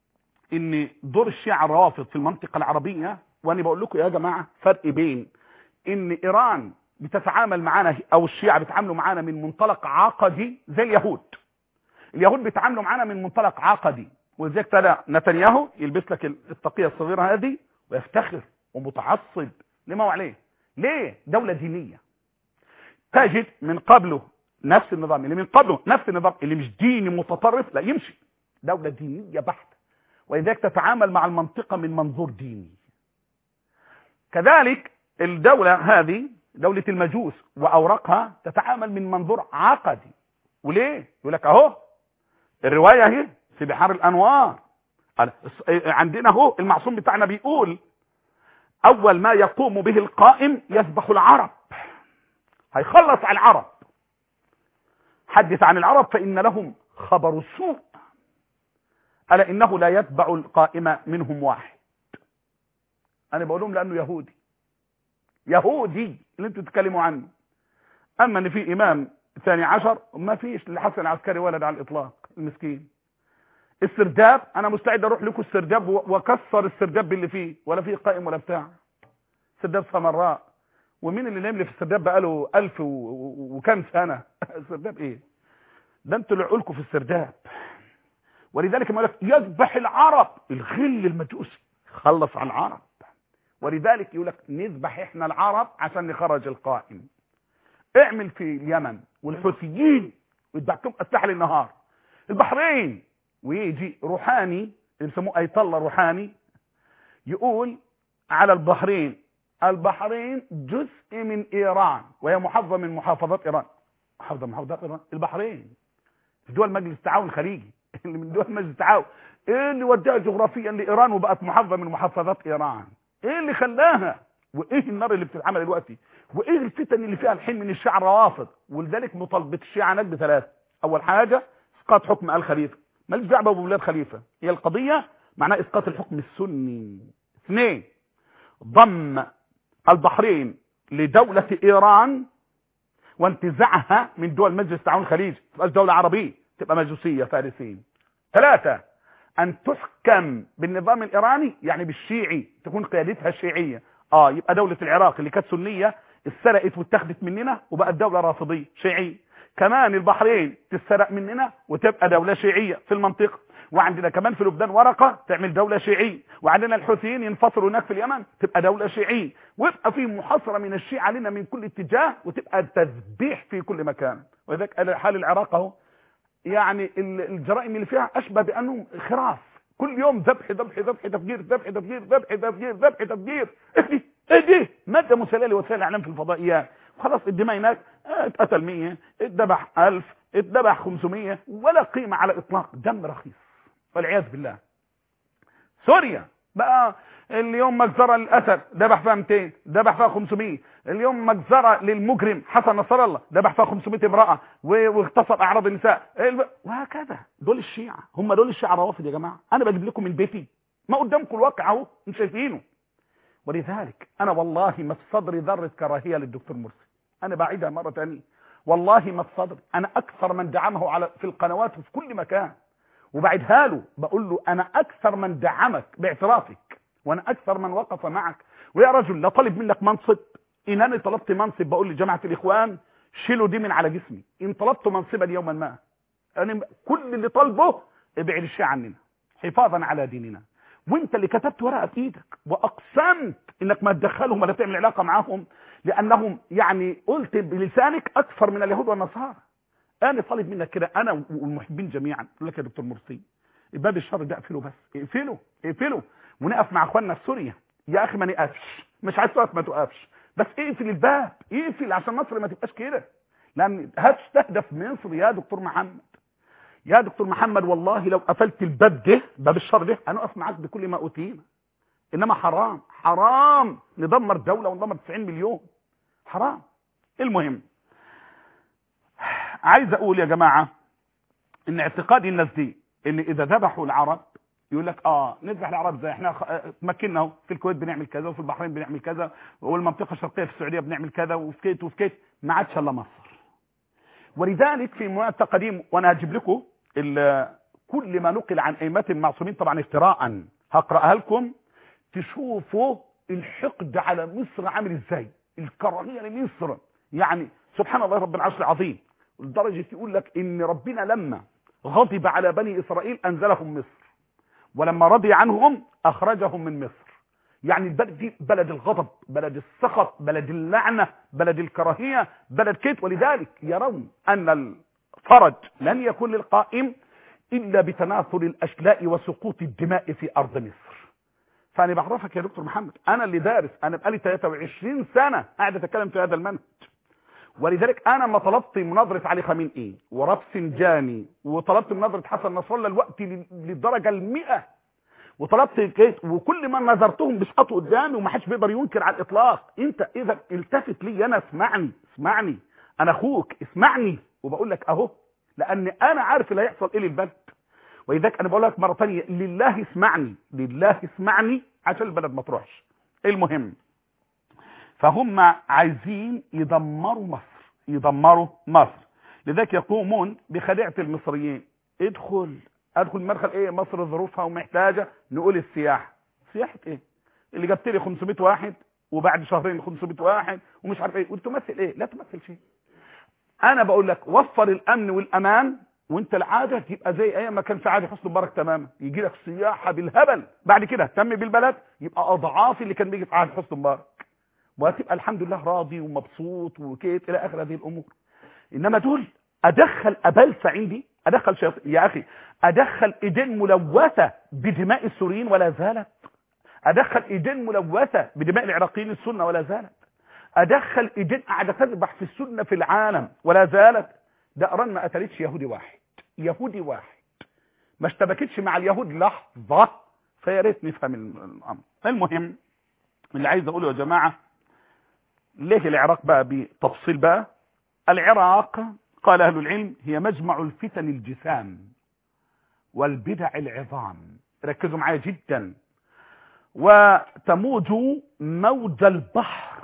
Speaker 1: ان دور الشيعة الروافض في المنطقه العربيه وانا بقول لكم يا جماعه فرق بين ان ايران بتتعامل معانا او الشيعة بيتعاملوا معانا من منطلق عقدي زي اليهود اليهود بيتعاملوا معانا من منطلق عقدي ولذلك ترى نتنياهو يلبس لك الطاقيه الصغيره هذه ويفتخر ومتعصب لما هو عليه ليه دولة دينية تجد من قبله نفس النظام اللي من قبله نفس النظام اللي مش ديني متطرف لا يمشي دولة دينية بحتة ولذلك تتعامل مع المنطقة من منظور ديني كذلك الدولة هذه دولة المجوس وأوراقها تتعامل من منظور عقدي وليه يقول لك اهو الرواية اهي في بحار الأنوار عندنا اهو المعصوم بتاعنا بيقول اول ما يقوم به القائم يذبح العرب هيخلص على العرب حدث عن العرب فان لهم خبر سوء ألا إنه لا يتبع القائمة منهم واحد أنا بقول لهم لأنه يهودي يهودي اللي انتوا تتكلموا عنه أما أن في إمام ثاني عشر ما فيش لحسن العسكري ولد على الإطلاق المسكين السرداب أنا مستعد أروح لكم السرداب وأكسر السرداب اللي فيه ولا فيه قائم ولا بتاع سرداب سمراء ومين اللي نام لي في السرداب بقاله ألف وكم سنة السرداب إيه ده انتوا اللي عقولكم في السرداب ولذلك ما لك يذبح العرب الغل المجوسي خلص على العرب ولذلك يقول لك نذبح احنا العرب عشان نخرج القائم اعمل في اليمن والحوثيين ويتبعتهم اسلحه للنهار البحرين ويجي روحاني اللي بيسموه ايت الله روحاني يقول على البحرين البحرين جزء من ايران وهي محافظه من محافظات ايران محافظه من محافظات ايران البحرين في دول مجلس التعاون الخليجي اللي من دول مجلس التعاون ايه اللي وداها جغرافيا لايران وبقت محافظه من محافظات ايران ايه اللي خلاها وايه النار اللي بتتعمل دلوقتي وايه الفتن اللي فيها الحين من الشيعة الروافض ولذلك مطالبه الشيعة هناك بثلاث اول حاجه اسقاط حكم ال خليفه ماليش دعوه بولاد خليفه هي القضيه معناها اسقاط الحكم السني اثنين ضم البحرين لدولة ايران وانتزاعها من دول مجلس التعاون الخليجي تبقى دولة عربية تبقى مجوسية فارسين ثلاثة ان تحكم بالنظام الايراني يعني بالشيعي تكون قيادتها شيعية اه يبقى دولة العراق اللي كانت سنية اتسرقت واتخذت مننا وبقت دولة رافضية شيعية كمان البحرين تتسرق مننا وتبقى دولة شيعية في المنطقة وعندنا كمان في لبنان ورقة تعمل دولة شيعية وعندنا الحوثيين ينفصلوا هناك في اليمن تبقى دولة شيعية ويبقى في محاصرة من الشيعة لنا من كل اتجاه وتبقى تذبيح في كل مكان ولذلك حال العراق اهو يعني الجرائم اللي فيها اشبه بانهم خراف كل يوم ذبح ذبح ذبح تفجير ذبح تفجير ذبح تفجير ذبح تفجير ايه دي ايه دي ماده مسلله لوسائل الاعلام في الفضائيات خلاص الدماء هناك اتقتل 100 اتذبح 1000 اتذبح 500 ولا قيمه على الاطلاق دم رخيص والعياذ بالله سوريا بقى اليوم مجزره للاسد ذبح فيها 200 ذبح فيها 500 اليوم مجزره للمجرم حسن نصر الله ذبح فيها 500 امراه واغتصب اعراض النساء وهكذا دول الشيعه هم دول الشيعه روافض يا جماعه انا بجيب لكم من بيتي ما قدامكم الواقع اهو انتم شايفينه ولذلك انا والله ما في صدري ذره كراهيه للدكتور مرسي انا بعيدها مره ثانيه والله ما في صدري انا اكثر من دعمه على في القنوات وفي كل مكان وبعدها له بقول له انا اكثر من دعمك باعترافك وانا اكثر من وقف معك ويا رجل لا طالب منك منصب ان انا طلبت منصب بقول لجماعه الاخوان شيلوا دي من على جسمي ان طلبت منصبا يوما ما انا كل اللي طالبه ابعد الشيء عننا حفاظا على ديننا وانت اللي كتبت ورقه بايدك واقسمت انك ما تدخلهم ولا تعمل علاقه معاهم لانهم يعني قلت بلسانك اكثر من اليهود والنصارى انا طالب منك كده انا والمحبين جميعا اقول لك يا دكتور مرسي باب الشر ده اقفله بس اقفله اقفله ونقف مع اخواننا في سوريا يا اخي ما نقفش مش عايز تقف ما تقفش بس اقفل الباب اقفل عشان مصر ما تبقاش كده لان هتستهدف مصر يا دكتور محمد يا دكتور محمد والله لو قفلت الباب ده باب الشر ده انا اقف معاك بكل ما اوتينا انما حرام حرام ندمر دوله وندمر 90 مليون حرام المهم عايز اقول يا جماعه ان اعتقاد الناس دي ان اذا ذبحوا العرب يقول لك اه نذبح العرب زي احنا تمكنا اهو في الكويت بنعمل كذا وفي البحرين بنعمل كذا والمنطقه الشرقيه في السعوديه بنعمل كذا وفي كيت وفي كيت ما عادش الا مصر ولذلك في معتقدين وانا هجيب لكم كل ما نقل عن ائمه المعصومين طبعا افتراء هقراها لكم تشوفوا الحقد على مصر عامل ازاي الكراهيه لمصر يعني سبحان الله رب العرش العظيم لدرجه يقول لك ان ربنا لما غضب على بني اسرائيل انزلهم مصر ولما رضي عنهم اخرجهم من مصر يعني البلد دي بلد الغضب بلد السخط بلد اللعنة بلد الكراهية بلد كيت ولذلك يرون ان الفرج لن يكون للقائم الا بتناثر الاشلاء وسقوط الدماء في ارض مصر فانا بعرفك يا دكتور محمد انا اللي دارس انا بقالي 23 سنة قاعد اتكلم في هذا المنهج ولذلك انا ما طلبت مناظره علي خامنئي ورفسنجاني وطلبت مناظره حسن نصر الله الوقت للدرجه المئة وطلبت كيت وكل ما نظرتهم بيسقطوا قدامي وما حدش بيقدر ينكر على الاطلاق انت اذا التفت لي انا اسمعني اسمعني انا اخوك اسمعني وبقول لك اهو لان انا عارف اللي هيحصل ايه للبلد ولذلك انا بقول لك مره ثانيه لله اسمعني لله اسمعني عشان البلد ما تروحش المهم فهم عايزين يدمروا مصر يدمروا مصر لذلك يقومون بخديعه المصريين ادخل ادخل مدخل ايه مصر ظروفها ومحتاجه نقول السياحه سياحه ايه اللي جبت لي 500 واحد وبعد شهرين 500 واحد ومش عارف ايه وتمثل ايه لا تمثل شيء انا بقول لك وفر الامن والامان وانت العاده تبقى زي ايام ما كان في عادي حسن مبارك تماما يجي لك سياحه بالهبل بعد كده اهتم بالبلد يبقى اضعاف اللي كان بيجي في عهد حسن مبارك وهتبقى الحمد لله راضي ومبسوط وكيت الى اخر هذه الامور انما دول ادخل ابلسه عندي ادخل شياطين يا اخي ادخل ايدين ملوثه بدماء السوريين ولا زالت ادخل ايدين ملوثه بدماء العراقيين السنه ولا زالت ادخل ايدين قاعده تذبح في السنه في العالم ولا زالت ده ايران ما قتلتش يهودي واحد يهودي واحد ما اشتبكتش مع اليهود لحظه فيا ريت نفهم الامر المهم اللي عايز اقوله يا جماعه ليه العراق بقى بتفصيل بقى العراق قال اهل العلم هي مجمع الفتن الجسام والبدع العظام ركزوا معايا جدا وتموج موج البحر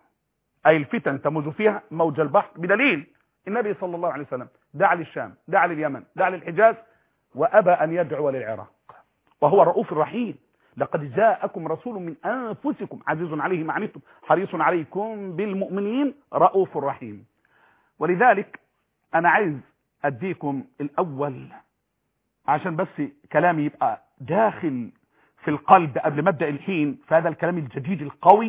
Speaker 1: أي الفتن تموج فيها موج البحر بدليل النبي صلى الله عليه وسلم دعا للشام دعا لليمن دعا للحجاز وأبى أن يدعو للعراق وهو رؤوف رحيم لقد جاءكم رسول من أنفسكم عزيز عليه ما عنتم حريص عليكم بالمؤمنين رؤوف رحيم ولذلك أنا عايز أديكم الأول عشان بس كلامي يبقى داخل في القلب قبل ما ابدا الحين في هذا الكلام الجديد القوي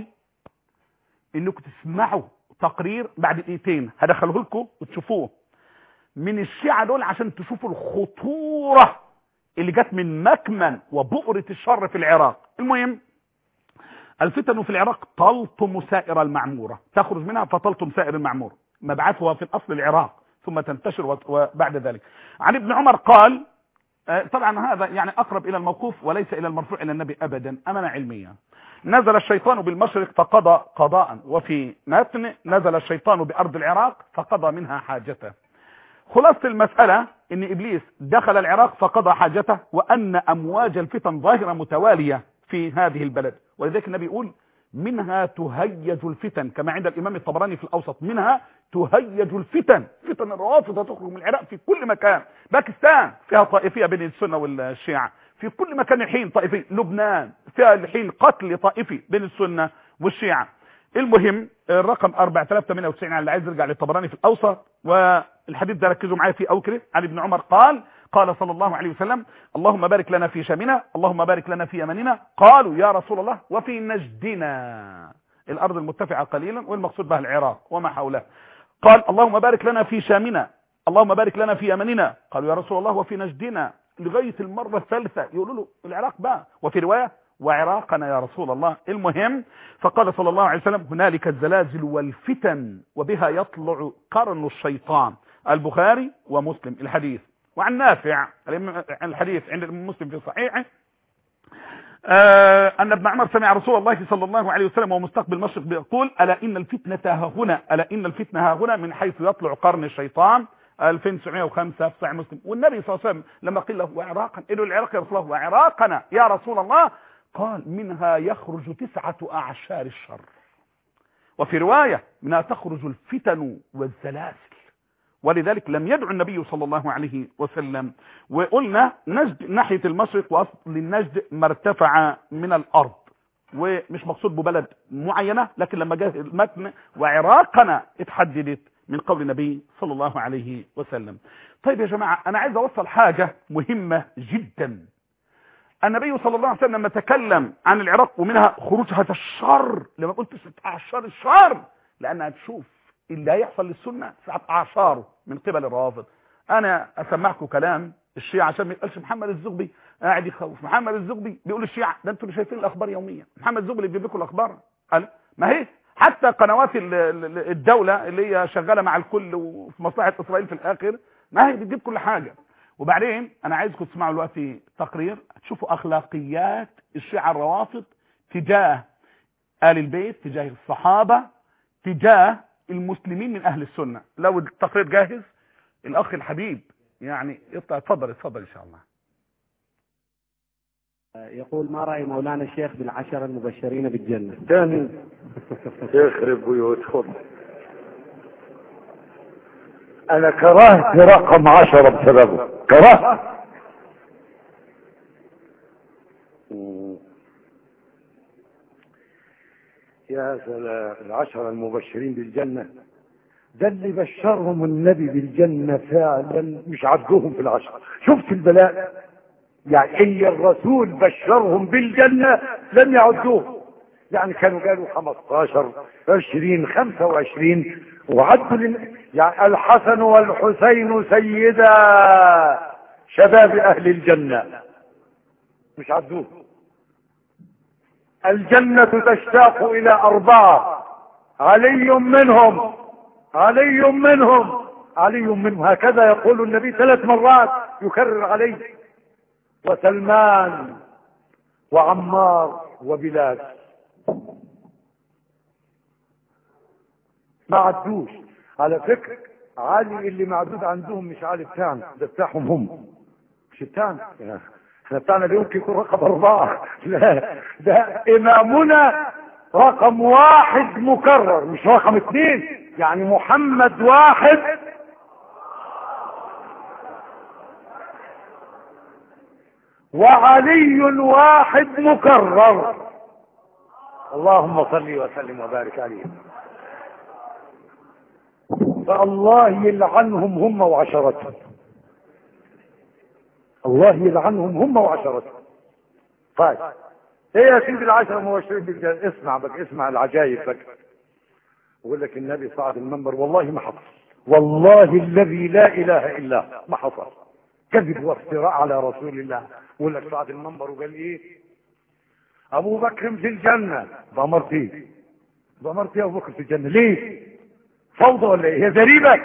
Speaker 1: انكم تسمعوا تقرير بعد دقيقتين هدخله لكم وتشوفوه من الشيعة دول عشان تشوفوا الخطورة اللي جت من مكمن وبؤرة الشر في العراق المهم الفتن في العراق تلطم سائر المعمورة تخرج منها فتلطم سائر المعمورة مبعثها في الأصل العراق ثم تنتشر وبعد ذلك عن ابن عمر قال طبعا هذا يعني أقرب إلى الموقوف وليس إلى المرفوع إلى النبي أبدا أمانة علمية نزل الشيطان بالمشرق فقضى قضاء وفي متن نزل الشيطان بأرض العراق فقضى منها حاجته خلاصة المسألة ان ابليس دخل العراق فقضى حاجته وان امواج الفتن ظاهرة متوالية في هذه البلد ولذلك النبي يقول منها تهيج الفتن كما عند الامام الطبراني في الاوسط منها تهيج الفتن فتن الروافض تخرج من العراق في كل مكان باكستان فيها طائفية بين السنة والشيعة في كل مكان الحين طائفي لبنان فيها الحين قتل طائفي بين السنة والشيعة المهم الرقم 4098 على اللي عايز يرجع للطبراني في الاوسط والحديث ده ركزوا معايا فيه اوكره عن ابن عمر قال قال صلى الله عليه وسلم اللهم بارك لنا في شامنا اللهم بارك لنا في يمننا قالوا يا رسول الله وفي نجدنا الارض المرتفعه قليلا والمقصود بها العراق وما حوله قال اللهم بارك لنا في شامنا اللهم بارك لنا في يمننا قالوا يا رسول الله وفي نجدنا لغايه المره الثالثه يقولوا له العراق بقى وفي روايه وعراقنا يا رسول الله المهم فقال صلى الله عليه وسلم هنالك الزلازل والفتن وبها يطلع قرن الشيطان البخاري ومسلم الحديث وعن نافع الحديث عند مسلم في صحيحه آه أن ابن عمر سمع رسول الله صلى الله عليه وسلم ومستقبل المشرق بيقول ألا إن الفتنة ها هنا ألا إن الفتنة ها هنا من حيث يطلع قرن الشيطان 2905 في صحيح مسلم والنبي صلى الله عليه وسلم لما قيل له وعراقا إنه العراق يا رسول الله وعراقنا يا رسول الله قال منها يخرج تسعة أعشار الشر وفي رواية منها تخرج الفتن والزلازل ولذلك لم يدعو النبي صلى الله عليه وسلم وقلنا نجد ناحية المشرق وأصل النجد ما ارتفع من الأرض ومش مقصود ببلد معينة لكن لما جاء المتن وعراقنا اتحددت من قول النبي صلى الله عليه وسلم طيب يا جماعة أنا عايز أوصل حاجة مهمة جدا النبي صلى الله عليه وسلم لما تكلم عن العراق ومنها خروج هذا الشر لما قلت ست أعشار الشر لأنها تشوف اللي هيحصل للسنة سبعة أعشاره من قبل الروافض أنا أسمعكم كلام الشيعة عشان ما يقالش محمد الزغبي قاعد يخوف محمد الزغبي بيقول الشيعة ده انتوا اللي شايفين الأخبار يوميا محمد الزغبي اللي بيجيب لكم الأخبار قال ما هي حتى قنوات الدولة اللي هي شغالة مع الكل وفي مصلحة إسرائيل في الآخر ما هي بتجيب كل حاجة وبعدين انا عايزكم تسمعوا دلوقتي تقرير تشوفوا اخلاقيات الشيعة الروافض تجاه آل البيت تجاه الصحابة تجاه المسلمين من اهل السنة لو التقرير جاهز الاخ الحبيب يعني اطلع اتفضل اتفضل ان شاء الله
Speaker 2: يقول ما رأي مولانا الشيخ بالعشرة المبشرين بالجنة
Speaker 3: تاني يخرب بيوتهم انا كرهت رقم عشرة بسببه كرهت يا سلام العشرة المبشرين بالجنة ده اللي بشرهم النبي بالجنة فعلا مش عدوهم في العشرة شفت البلاء يعني اللي الرسول بشرهم بالجنة لم يعدوه يعني كانوا قالوا 15 20 25 وعدوا لن... يعني الحسن والحسين سيدا شباب اهل الجنة مش عدوه الجنة تشتاق الى اربعة علي منهم علي منهم علي منهم هكذا يقول النبي ثلاث مرات يكرر عليه وسلمان وعمار وبلال ما عدوش على فكرة علي اللي معدود عندهم مش علي بتاعنا ده بتاعهم هم مش بتاعنا احنا بتاعنا يمكن يكون رقم اربعة لا ده امامنا رقم واحد مكرر مش رقم اثنين يعني محمد واحد وعلي واحد مكرر اللهم صل وسلم وبارك عليه فالله يلعنهم هم وعشرتهم الله يلعنهم هم وعشرتهم طيب ايه يا سيدي العشرة مبشرين بالجنة اسمع بك اسمع العجائب بك يقول لك النبي صعد المنبر والله ما حصل والله الذي لا اله الا هو ما حصل كذب وافتراء على رسول الله يقول لك صعد المنبر وقال ايه ابو بكر في الجنة ضمرت ايه ضمرت ايه ابو بكر في الجنة ليه فوضى ولا ايه هي زريبة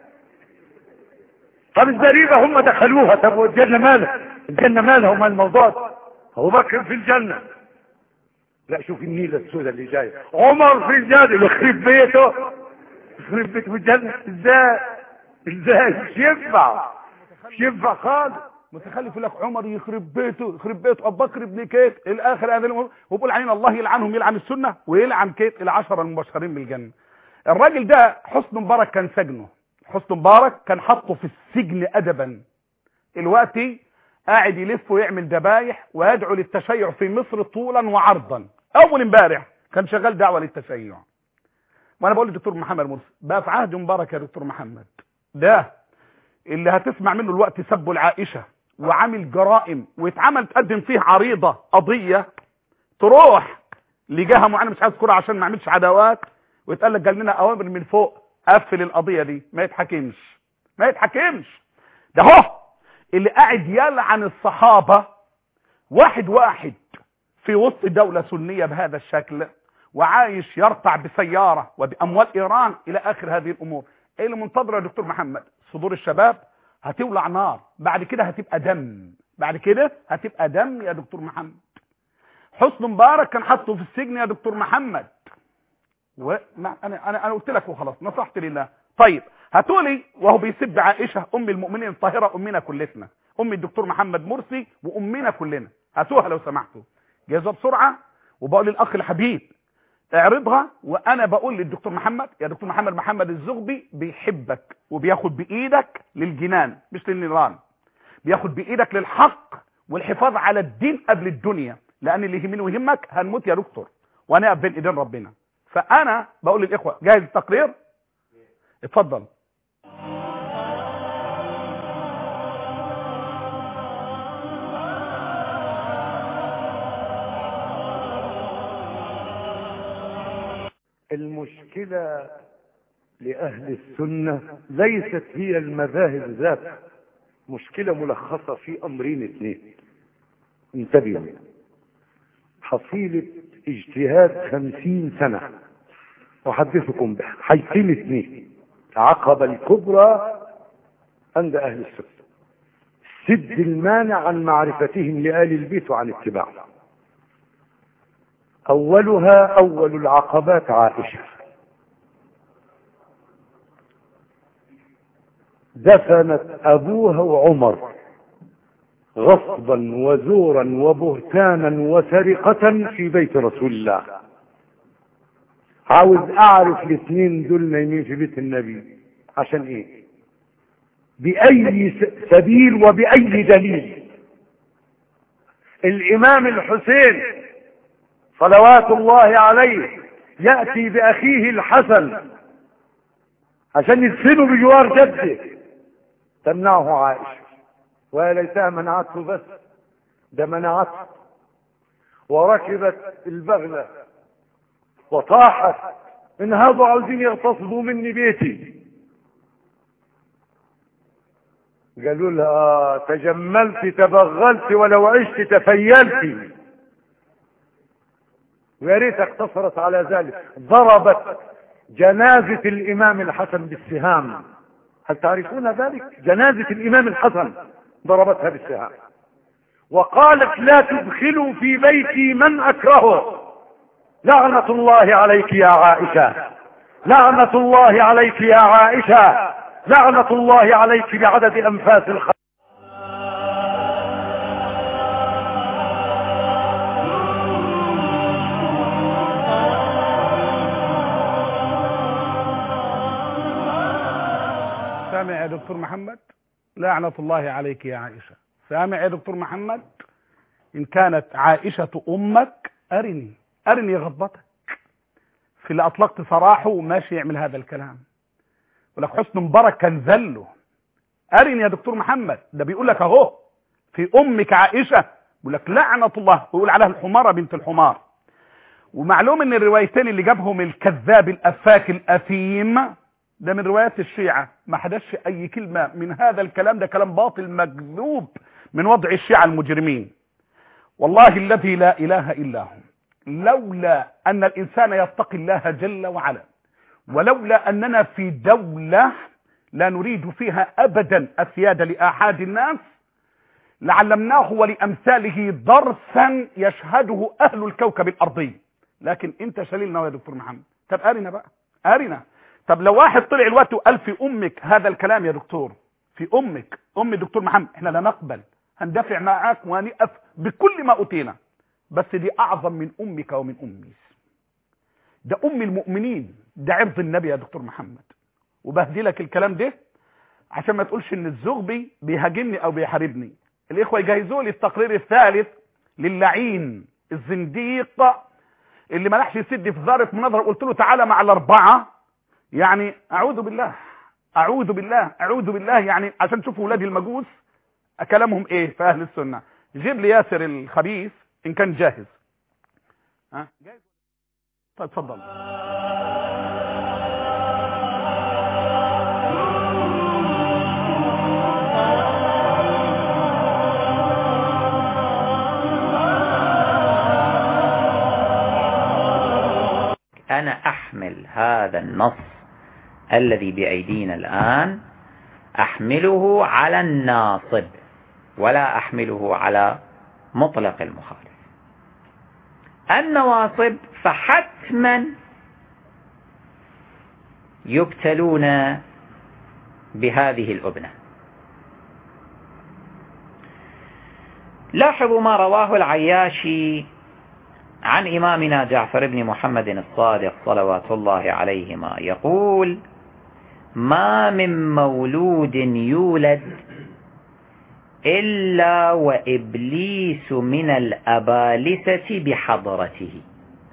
Speaker 3: طب الزريبة هم دخلوها طب والجنة مالها الجنة مالها وما الموضوع ده ابو بكر في الجنة لا شوف النيلة السوداء اللي جاية عمر في الجنة يخرب بيته يخرب بيته في الجنة ازاي ازاي مش ينفع مش ينفع خالص
Speaker 1: متخلف يقول لك عمر يخرب بيته يخرب بيته ابو بكر ابن كيت الاخر هذا الامور وبيقول علينا الله يلعنهم يلعن السنه ويلعن كيت العشره المبشرين بالجنه الراجل ده حسن مبارك كان سجنه حسن مبارك كان حطه في السجن ادبا دلوقتي قاعد يلف ويعمل ذبايح ويدعو للتشيع في مصر طولا وعرضا اول امبارح كان شغال دعوه للتشيع وانا بقول للدكتور محمد مرسي بقى في عهد مبارك يا دكتور محمد ده اللي هتسمع منه الوقت سب العائشه وعامل جرائم ويتعمل تقدم فيه عريضه قضيه تروح لجهه معينه مش عايز اذكرها عشان ما اعملش عداوات ويتقال لك جال لنا اوامر من فوق قفل القضيه دي ما يتحكمش ما يتحكمش ده هو اللي قاعد يلعن الصحابه واحد واحد في وسط دولة سنية بهذا الشكل وعايش يرتع بسيارة وبأموال إيران إلى آخر هذه الأمور إيه اللي منتظر يا دكتور محمد صدور الشباب هتولع نار بعد كده هتبقى دم بعد كده هتبقى دم يا دكتور محمد حسن مبارك كان حاطه في السجن يا دكتور محمد و... ما انا انا انا قلت لك وخلاص نصحت لله طيب هاتولي وهو بيسب عائشه ام المؤمنين الطاهره امنا كلتنا ام الدكتور محمد مرسي وامنا كلنا هاتوها لو سمحتوا جايزها بسرعه وبقول للاخ الحبيب اعرضها وانا بقول للدكتور محمد يا دكتور محمد محمد الزغبي بيحبك وبياخد بايدك للجنان مش للنيران بياخد بايدك للحق والحفاظ على الدين قبل الدنيا لان اللي يهمني ويهمك هنموت يا دكتور وانا بين ايدين ربنا فانا بقول للاخوه جاهز التقرير اتفضل
Speaker 3: المشكلة لأهل السنة ليست هي المذاهب ذاتها مشكلة ملخصة في أمرين اثنين انتبهوا حصيلة اجتهاد خمسين سنة أحدثكم به حيثين اثنين عقبة الكبرى عند أهل السنة سد المانع عن معرفتهم لآل البيت وعن اتباعهم أولها أول العقبات عائشة دفنت أبوها وعمر غصبا وزورا وبهتانا وسرقة في بيت رسول الله عاوز أعرف الاثنين دول نايمين في بيت النبي عشان إيه بأي س- سبيل وبأي دليل الإمام الحسين صلوات الله عليه يأتي بأخيه الحسن عشان يدفنوا بجوار جده تمنعه عائشة وليتها منعته بس ده منعته وركبت البغلة وطاحت ان هذا عاوزين يغتصبوا مني بيتي قالوا لها آه تجملت تبغلت ولو عشت تفيلت ويا ريت اقتصرت على ذلك ضربت جنازة الإمام الحسن بالسهام هل تعرفون ذلك جنازة الإمام الحسن ضربتها بالسهام وقالت لا تدخلوا في بيتي من أكرهه لعنة الله عليك يا عائشة لعنة الله عليك يا عائشة لعنة الله عليك بعدد أنفاس الخلق
Speaker 1: سامع يا دكتور محمد لعنة الله عليك يا عائشة سامع يا دكتور محمد إن كانت عائشة أمك أرني أرني غضبتك في اللي أطلقت سراحه ماشي يعمل هذا الكلام ولك حسن مبارك كان ذله أرني يا دكتور محمد ده بيقول لك أهو في أمك عائشة بيقول لك لعنة الله ويقول عليها الحمارة بنت الحمار ومعلوم ان الروايتين اللي جابهم الكذاب الافاك الاثيم ده من روايات الشيعة ما حدثش اي كلمة من هذا الكلام ده كلام باطل مكذوب من وضع الشيعة المجرمين والله الذي لا اله الا هو لولا ان الانسان يتقي الله جل وعلا ولولا اننا في دولة لا نريد فيها ابدا السيادة لاحاد الناس لعلمناه ولامثاله درسا يشهده اهل الكوكب الارضي لكن انت شليلنا يا دكتور محمد طب ارنا بقى ارنا طب لو واحد طلع الوقت وقال في امك هذا الكلام يا دكتور في امك ام الدكتور محمد احنا لا نقبل هندفع معاك ونقف بكل ما اوتينا بس دي اعظم من امك ومن امي ده ام المؤمنين ده عرض النبي يا دكتور محمد وبهدلك الكلام ده عشان ما تقولش ان الزغبي بيهاجمني او بيحاربني الاخوه يجهزوا لي التقرير الثالث للعين الزنديق اللي ملحش يسد في زارة مناظرة قلت له تعالى مع الاربعه يعني اعوذ بالله اعوذ بالله اعوذ بالله يعني عشان تشوفوا ولاد المجوس كلامهم ايه في اهل السنه جيب لي ياسر الخبيث ان كان جاهز ها جاهز طيب اتفضل
Speaker 4: أنا أحمل هذا النص الذي بأيدينا الآن أحمله على الناصب ولا أحمله على مطلق المخالف النواصب فحتما يبتلون بهذه الأبنة لاحظوا ما رواه العياشي عن إمامنا جعفر بن محمد الصادق صلوات الله عليهما يقول ما من مولود يولد إلا وإبليس من الأبالسة بحضرته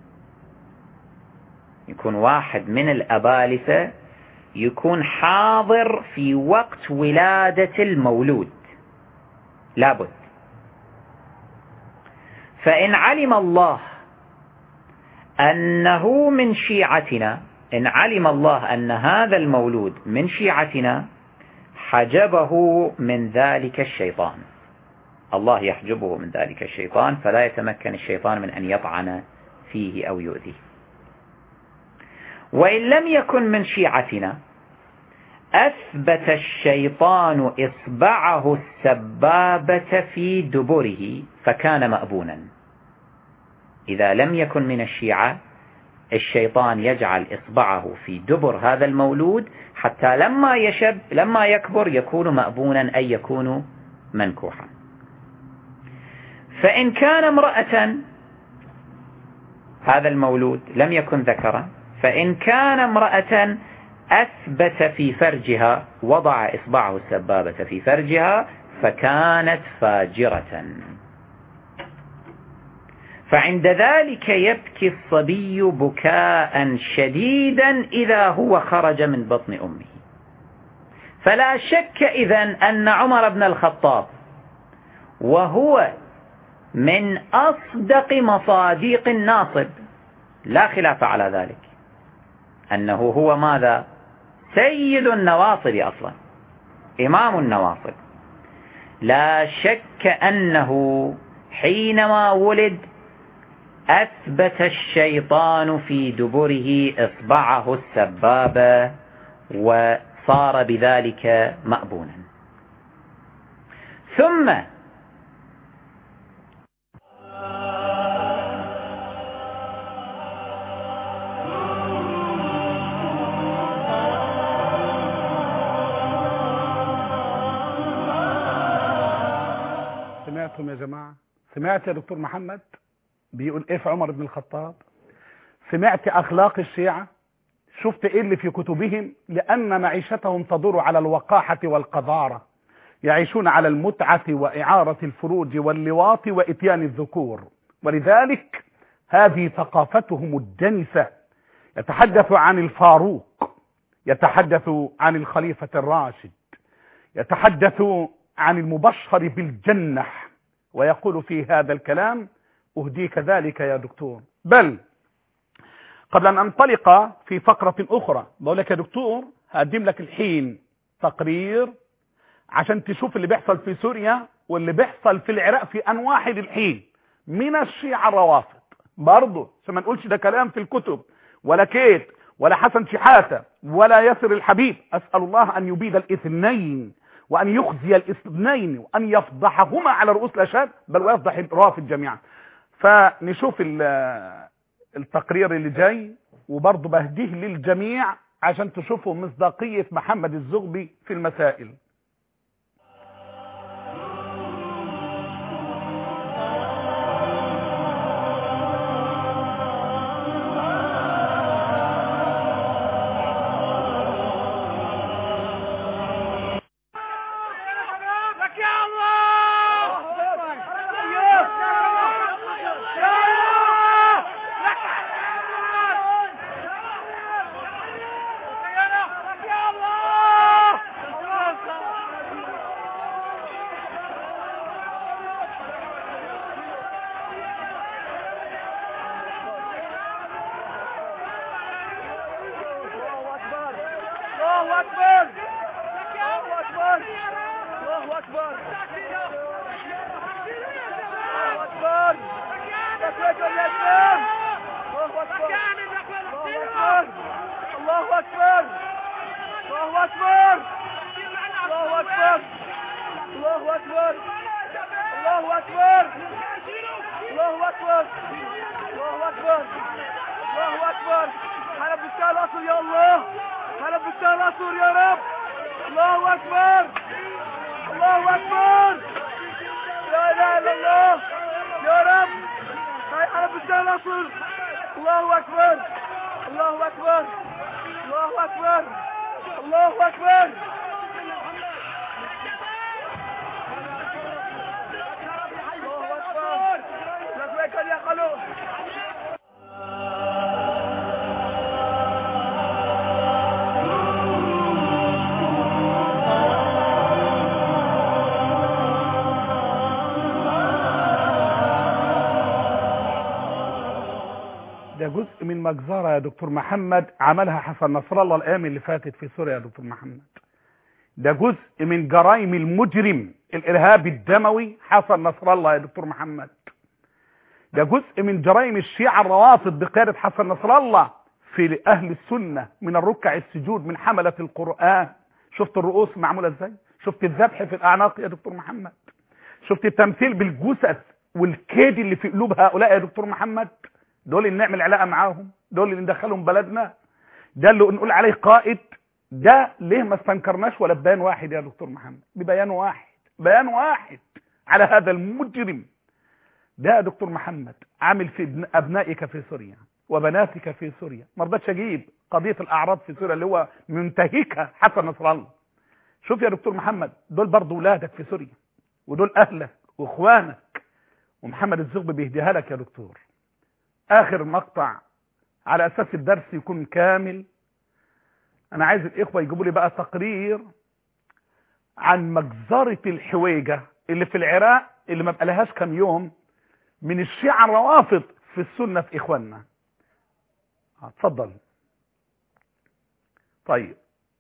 Speaker 4: يكون واحد من الأبالسة يكون حاضر في وقت ولادة المولود لابد فإن علم الله أنه من شيعتنا إن علم الله أن هذا المولود من شيعتنا حجبه من ذلك الشيطان الله يحجبه من ذلك الشيطان فلا يتمكن الشيطان من أن يطعن فيه أو يؤذيه وإن لم يكن من شيعتنا أثبت الشيطان إصبعه السبابة في دبره فكان مأبونا إذا لم يكن من الشيعة الشيطان يجعل إصبعه في دبر هذا المولود حتى لما يشب لما يكبر يكون مأبونا أي يكون منكوحا فإن كان امرأة هذا المولود لم يكن ذكرا فإن كان امرأة أثبت في فرجها وضع إصبعه السبابة في فرجها فكانت فاجرة فعند ذلك يبكي الصبي بكاء شديدا إذا هو خرج من بطن أمه فلا شك إذن أن عمر بن الخطاب وهو من أصدق مصاديق الناصب لا خلاف على ذلك أنه هو ماذا سيد النواصب أصلا إمام النواصب لا شك أنه حينما ولد أثبت الشيطان في دبره إصبعه السبابة وصار بذلك مأبونا ثم
Speaker 1: سمعتم يا جماعة سمعت يا دكتور محمد بيقول ايه في عمر بن الخطاب سمعت اخلاق الشيعة شفت ايه اللي في كتبهم لان معيشتهم تدور على الوقاحة والقذارة يعيشون على المتعة واعارة الفروج واللواط واتيان الذكور ولذلك هذه ثقافتهم الدنسة يتحدث عن الفاروق يتحدث عن الخليفة الراشد يتحدث عن المبشر بالجنة ويقول في هذا الكلام أهديك ذلك يا دكتور بل قبل أن أنطلق في فقرة أخرى بقول لك يا دكتور هقدم لك الحين تقرير عشان تشوف اللي بيحصل في سوريا واللي بيحصل في العراق في أن واحد الحين من الشيعة الروافض برضه عشان ما نقولش ده كلام في الكتب ولا كيت ولا حسن شحاتة ولا ياسر الحبيب أسأل الله أن يبيد الاثنين وأن يخزي الاثنين وأن يفضحهما على رؤوس الأشهاد بل ويفضح الرافض جميعا فنشوف التقرير اللي جاي وبرضه بهديه للجميع عشان تشوفوا مصداقية محمد الزغبي في المسائل ده جزء من مجزرة يا دكتور محمد عملها حسن نصر الله الأيام اللي فاتت في سوريا يا دكتور محمد ده جزء من جرائم المجرم الإرهابي الدموي حسن نصر الله يا دكتور محمد ده جزء من جرائم الشيعة الروافض بقيادة حسن نصر الله في أهل السنة من الركع السجود من حملة القرآن شفت الرؤوس معمولة ازاي شفت الذبح في الأعناق يا دكتور محمد شفت التمثيل بالجثث والكيد اللي في قلوب هؤلاء يا دكتور محمد دول اللي نعمل علاقه معاهم دول اللي ندخلهم بلدنا ده اللي نقول عليه قائد ده ليه ما استنكرناش ولا ببيان واحد يا دكتور محمد ببيان واحد بيان واحد على هذا المجرم ده يا دكتور محمد عامل في ابن- ابنائك في سوريا وبناتك في سوريا ما رضتش اجيب قضيه الاعراض في سوريا اللي هو منتهكها حسن نصر الله شوف يا دكتور محمد دول برضه ولادك في سوريا ودول اهلك واخوانك ومحمد الزغبي بيهديها لك يا دكتور اخر مقطع على اساس الدرس يكون كامل انا عايز الاخوه يجيبوا لي بقى تقرير عن مجزره الحويجه اللي في العراق اللي ما بقالهاش كام يوم من الشيعة الروافض في السنة في إخواننا اتفضل طيب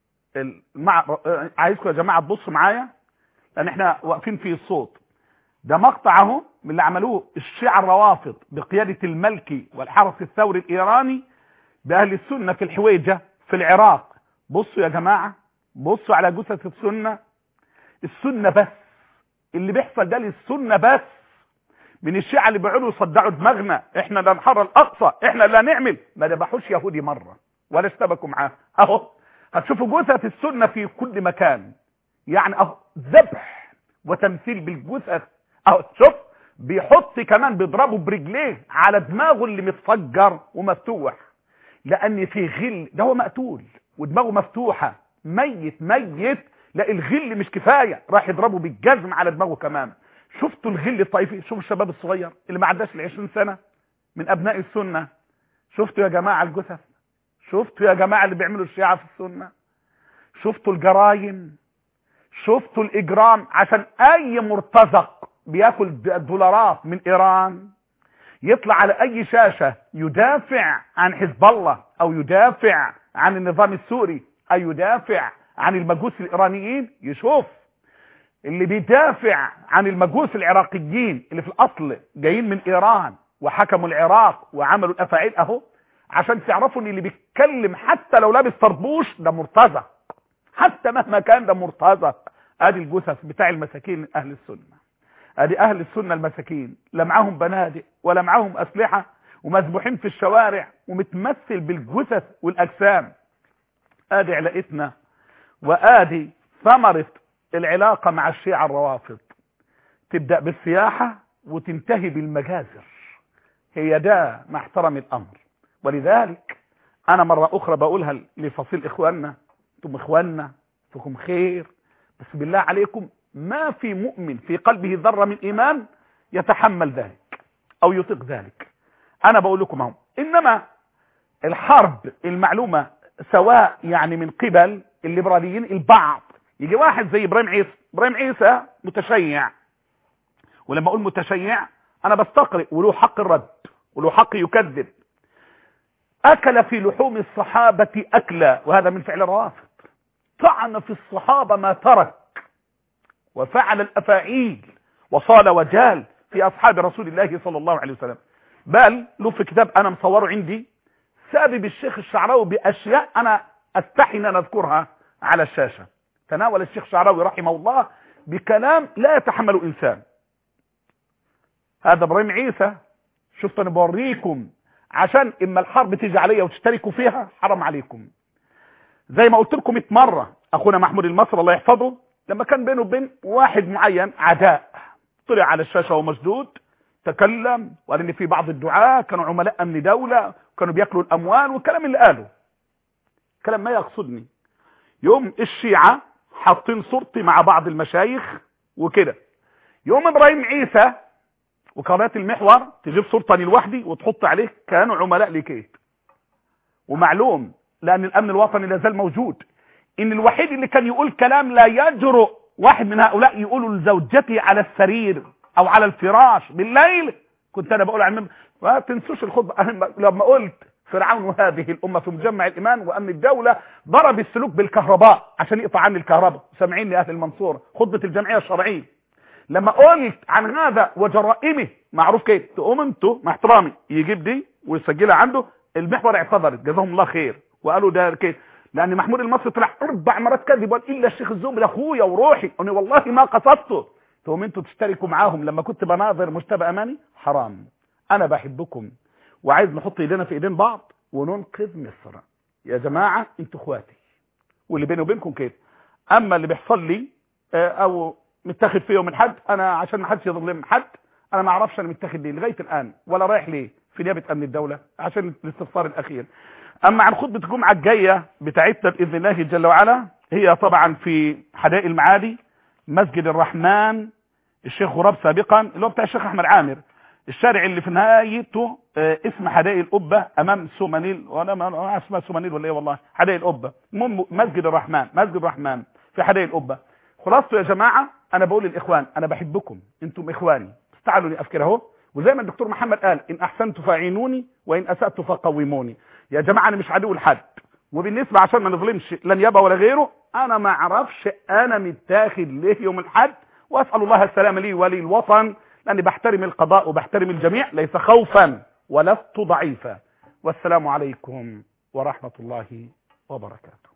Speaker 1: المع... عايزكم يا جماعة تبصوا معايا لأن احنا واقفين في الصوت ده مقطع اهو من اللي عملوه الشيعة الروافض بقيادة الملكي والحرس الثوري الإيراني بأهل السنة في الحويجة في العراق بصوا يا جماعة بصوا على جثث السنة السنة بس اللي بيحصل ده للسنة بس من الشيعة اللي بيقعدوا يصدعوا دماغنا احنا لا نحرر الاقصى احنا لا نعمل ما ذبحوش يهودي مرة ولا اشتبكوا معاه اهو هتشوفوا جثث السنة في كل مكان يعني اهو ذبح وتمثيل بالجثث اهو شوف بيحط كمان بيضربه برجليه على دماغه اللي متفجر ومفتوح لان في غل ده هو مقتول ودماغه مفتوحة ميت ميت لا الغل مش كفاية راح يضربه بالجزم على دماغه كمان شفتوا الغل الطائفي شوفوا الشباب الصغير اللي ما عداش ال 20 سنة من ابناء السنة شفتوا يا جماعة الجثث شفتوا يا جماعة اللي بيعملوا الشيعة في السنة شفتوا الجرايم شفتوا الاجرام عشان اي مرتزق بياكل دولارات من ايران يطلع على اي شاشة يدافع عن حزب الله او يدافع عن النظام السوري او يدافع عن المجوس الايرانيين يشوف اللي بيدافع عن المجوس العراقيين اللي في الاصل جايين من ايران وحكموا العراق وعملوا الافاعيل اهو عشان تعرفوا ان اللي بيتكلم حتى لو لابس طربوش ده مرتزق حتى مهما كان ده مرتزق ادي الجثث بتاع المساكين اهل السنه ادي اهل السنه المساكين لا معاهم بنادق ولا معاهم اسلحه ومذبوحين في الشوارع ومتمثل بالجثث والاجسام ادي علاقتنا وادي ثمره العلاقة مع الشيعة الروافض تبدأ بالسياحة وتنتهي بالمجازر هي ده ما احترم الأمر ولذلك أنا مرة أخرى بقولها لفصيل إخواننا أنتم إخواننا فيكم خير بس بالله عليكم ما في مؤمن في قلبه ذرة من إيمان يتحمل ذلك أو يطيق ذلك أنا بقول لكم اهو إنما الحرب المعلومة سواء يعني من قبل الليبراليين البعض يجي واحد زي ابراهيم عيسى ابراهيم عيسى متشيع ولما اقول متشيع انا بستقرئ وله حق الرد وله حق يكذب اكل في لحوم الصحابة اكلا وهذا من فعل الروافض طعن في الصحابة ما ترك وفعل الافاعيل وصال وجال في اصحاب رسول الله صلى الله عليه وسلم بل له في كتاب انا مصوره عندي سابب الشيخ الشعراوي باشياء انا استحي ان انا اذكرها على الشاشه تناول الشيخ شعراوي رحمه الله بكلام لا يتحمل إنسان هذا ابراهيم عيسى شفت انا بوريكم عشان اما الحرب تيجي عليا وتشتركوا فيها حرام عليكم زي ما قلت لكم 100 مره اخونا محمود المصري الله يحفظه لما كان بينه وبين واحد معين عداء طلع على الشاشه وهو مشدود تكلم وقال ان في بعض الدعاة كانوا عملاء امن دوله وكانوا بياكلوا الاموال والكلام اللي قاله كلام ما يقصدني يوم الشيعة حاطين صورتي مع بعض المشايخ وكده يوم ابراهيم عيسى وقناه المحور تجيب صورتي لوحدي وتحط عليه كانوا عملاء لكيت ومعلوم لان الامن الوطني لا زال موجود ان الوحيد اللي كان يقول كلام لا يجرؤ واحد من هؤلاء يقولوا لزوجتي على السرير او على الفراش بالليل كنت انا بقول عن ما تنسوش الخطبه أنا لما قلت فرعون هذه الأمة في مجمع الإيمان وأمن الدولة ضرب السلوك بالكهرباء عشان يقطع عني الكهرباء سامعين لأهل المنصورة خطبة الجمعية الشرعية لما قلت عن هذا وجرائمه معروف كيف تقوم انتوا مع احترامي يجيب دي ويسجلها عنده المحور اعتذرت جزاهم الله خير وقالوا ده كيف لان محمود المصري طلع اربع مرات كذب وقال الا الشيخ الزوبل اخويا وروحي انا والله ما قصدته تقوم انتوا تشتركوا معاهم لما كنت بناظر مجتبى اماني حرام انا بحبكم وعايز نحط ايدينا في ايدين بعض وننقذ مصر يا جماعة انتوا اخواتي واللي بيني وبينكم كده اما اللي بيحصل لي آه، او متاخد فيه من حد انا عشان ما حدش يظلم حد انا ما اعرفش انا متاخد ليه لغايه الان ولا رايح ليه في نيابه امن الدوله عشان الاستفسار الاخير اما عن خطبه الجمعه الجايه بتاعتنا باذن الله جل وعلا هي طبعا في حدائق المعادي مسجد الرحمن الشيخ غراب سابقا اللي هو بتاع الشيخ احمد عامر الشارع اللي في نهايته آه، اسم حدائق القبه امام سومانيل وانا ما ما أعرف اسمها سومانيل ولا ايه والله حدائق القبه المهم مسجد الرحمن مسجد الرحمن في حدائق القبه خلاصته يا جماعه انا بقول للاخوان انا بحبكم انتم اخواني استعلوا لي افكار اهو وزي ما الدكتور محمد قال ان احسنت فاعينوني وان اسات فقوموني يا جماعه انا مش عدو لحد وبالنسبه عشان ما نظلمش لا نيابه ولا غيره انا ما اعرفش انا متاخد ليه يوم الحد واسال الله السلامه لي وللوطن لاني بحترم القضاء وبحترم الجميع ليس خوفا ولست ضعيفا والسلام عليكم ورحمه الله وبركاته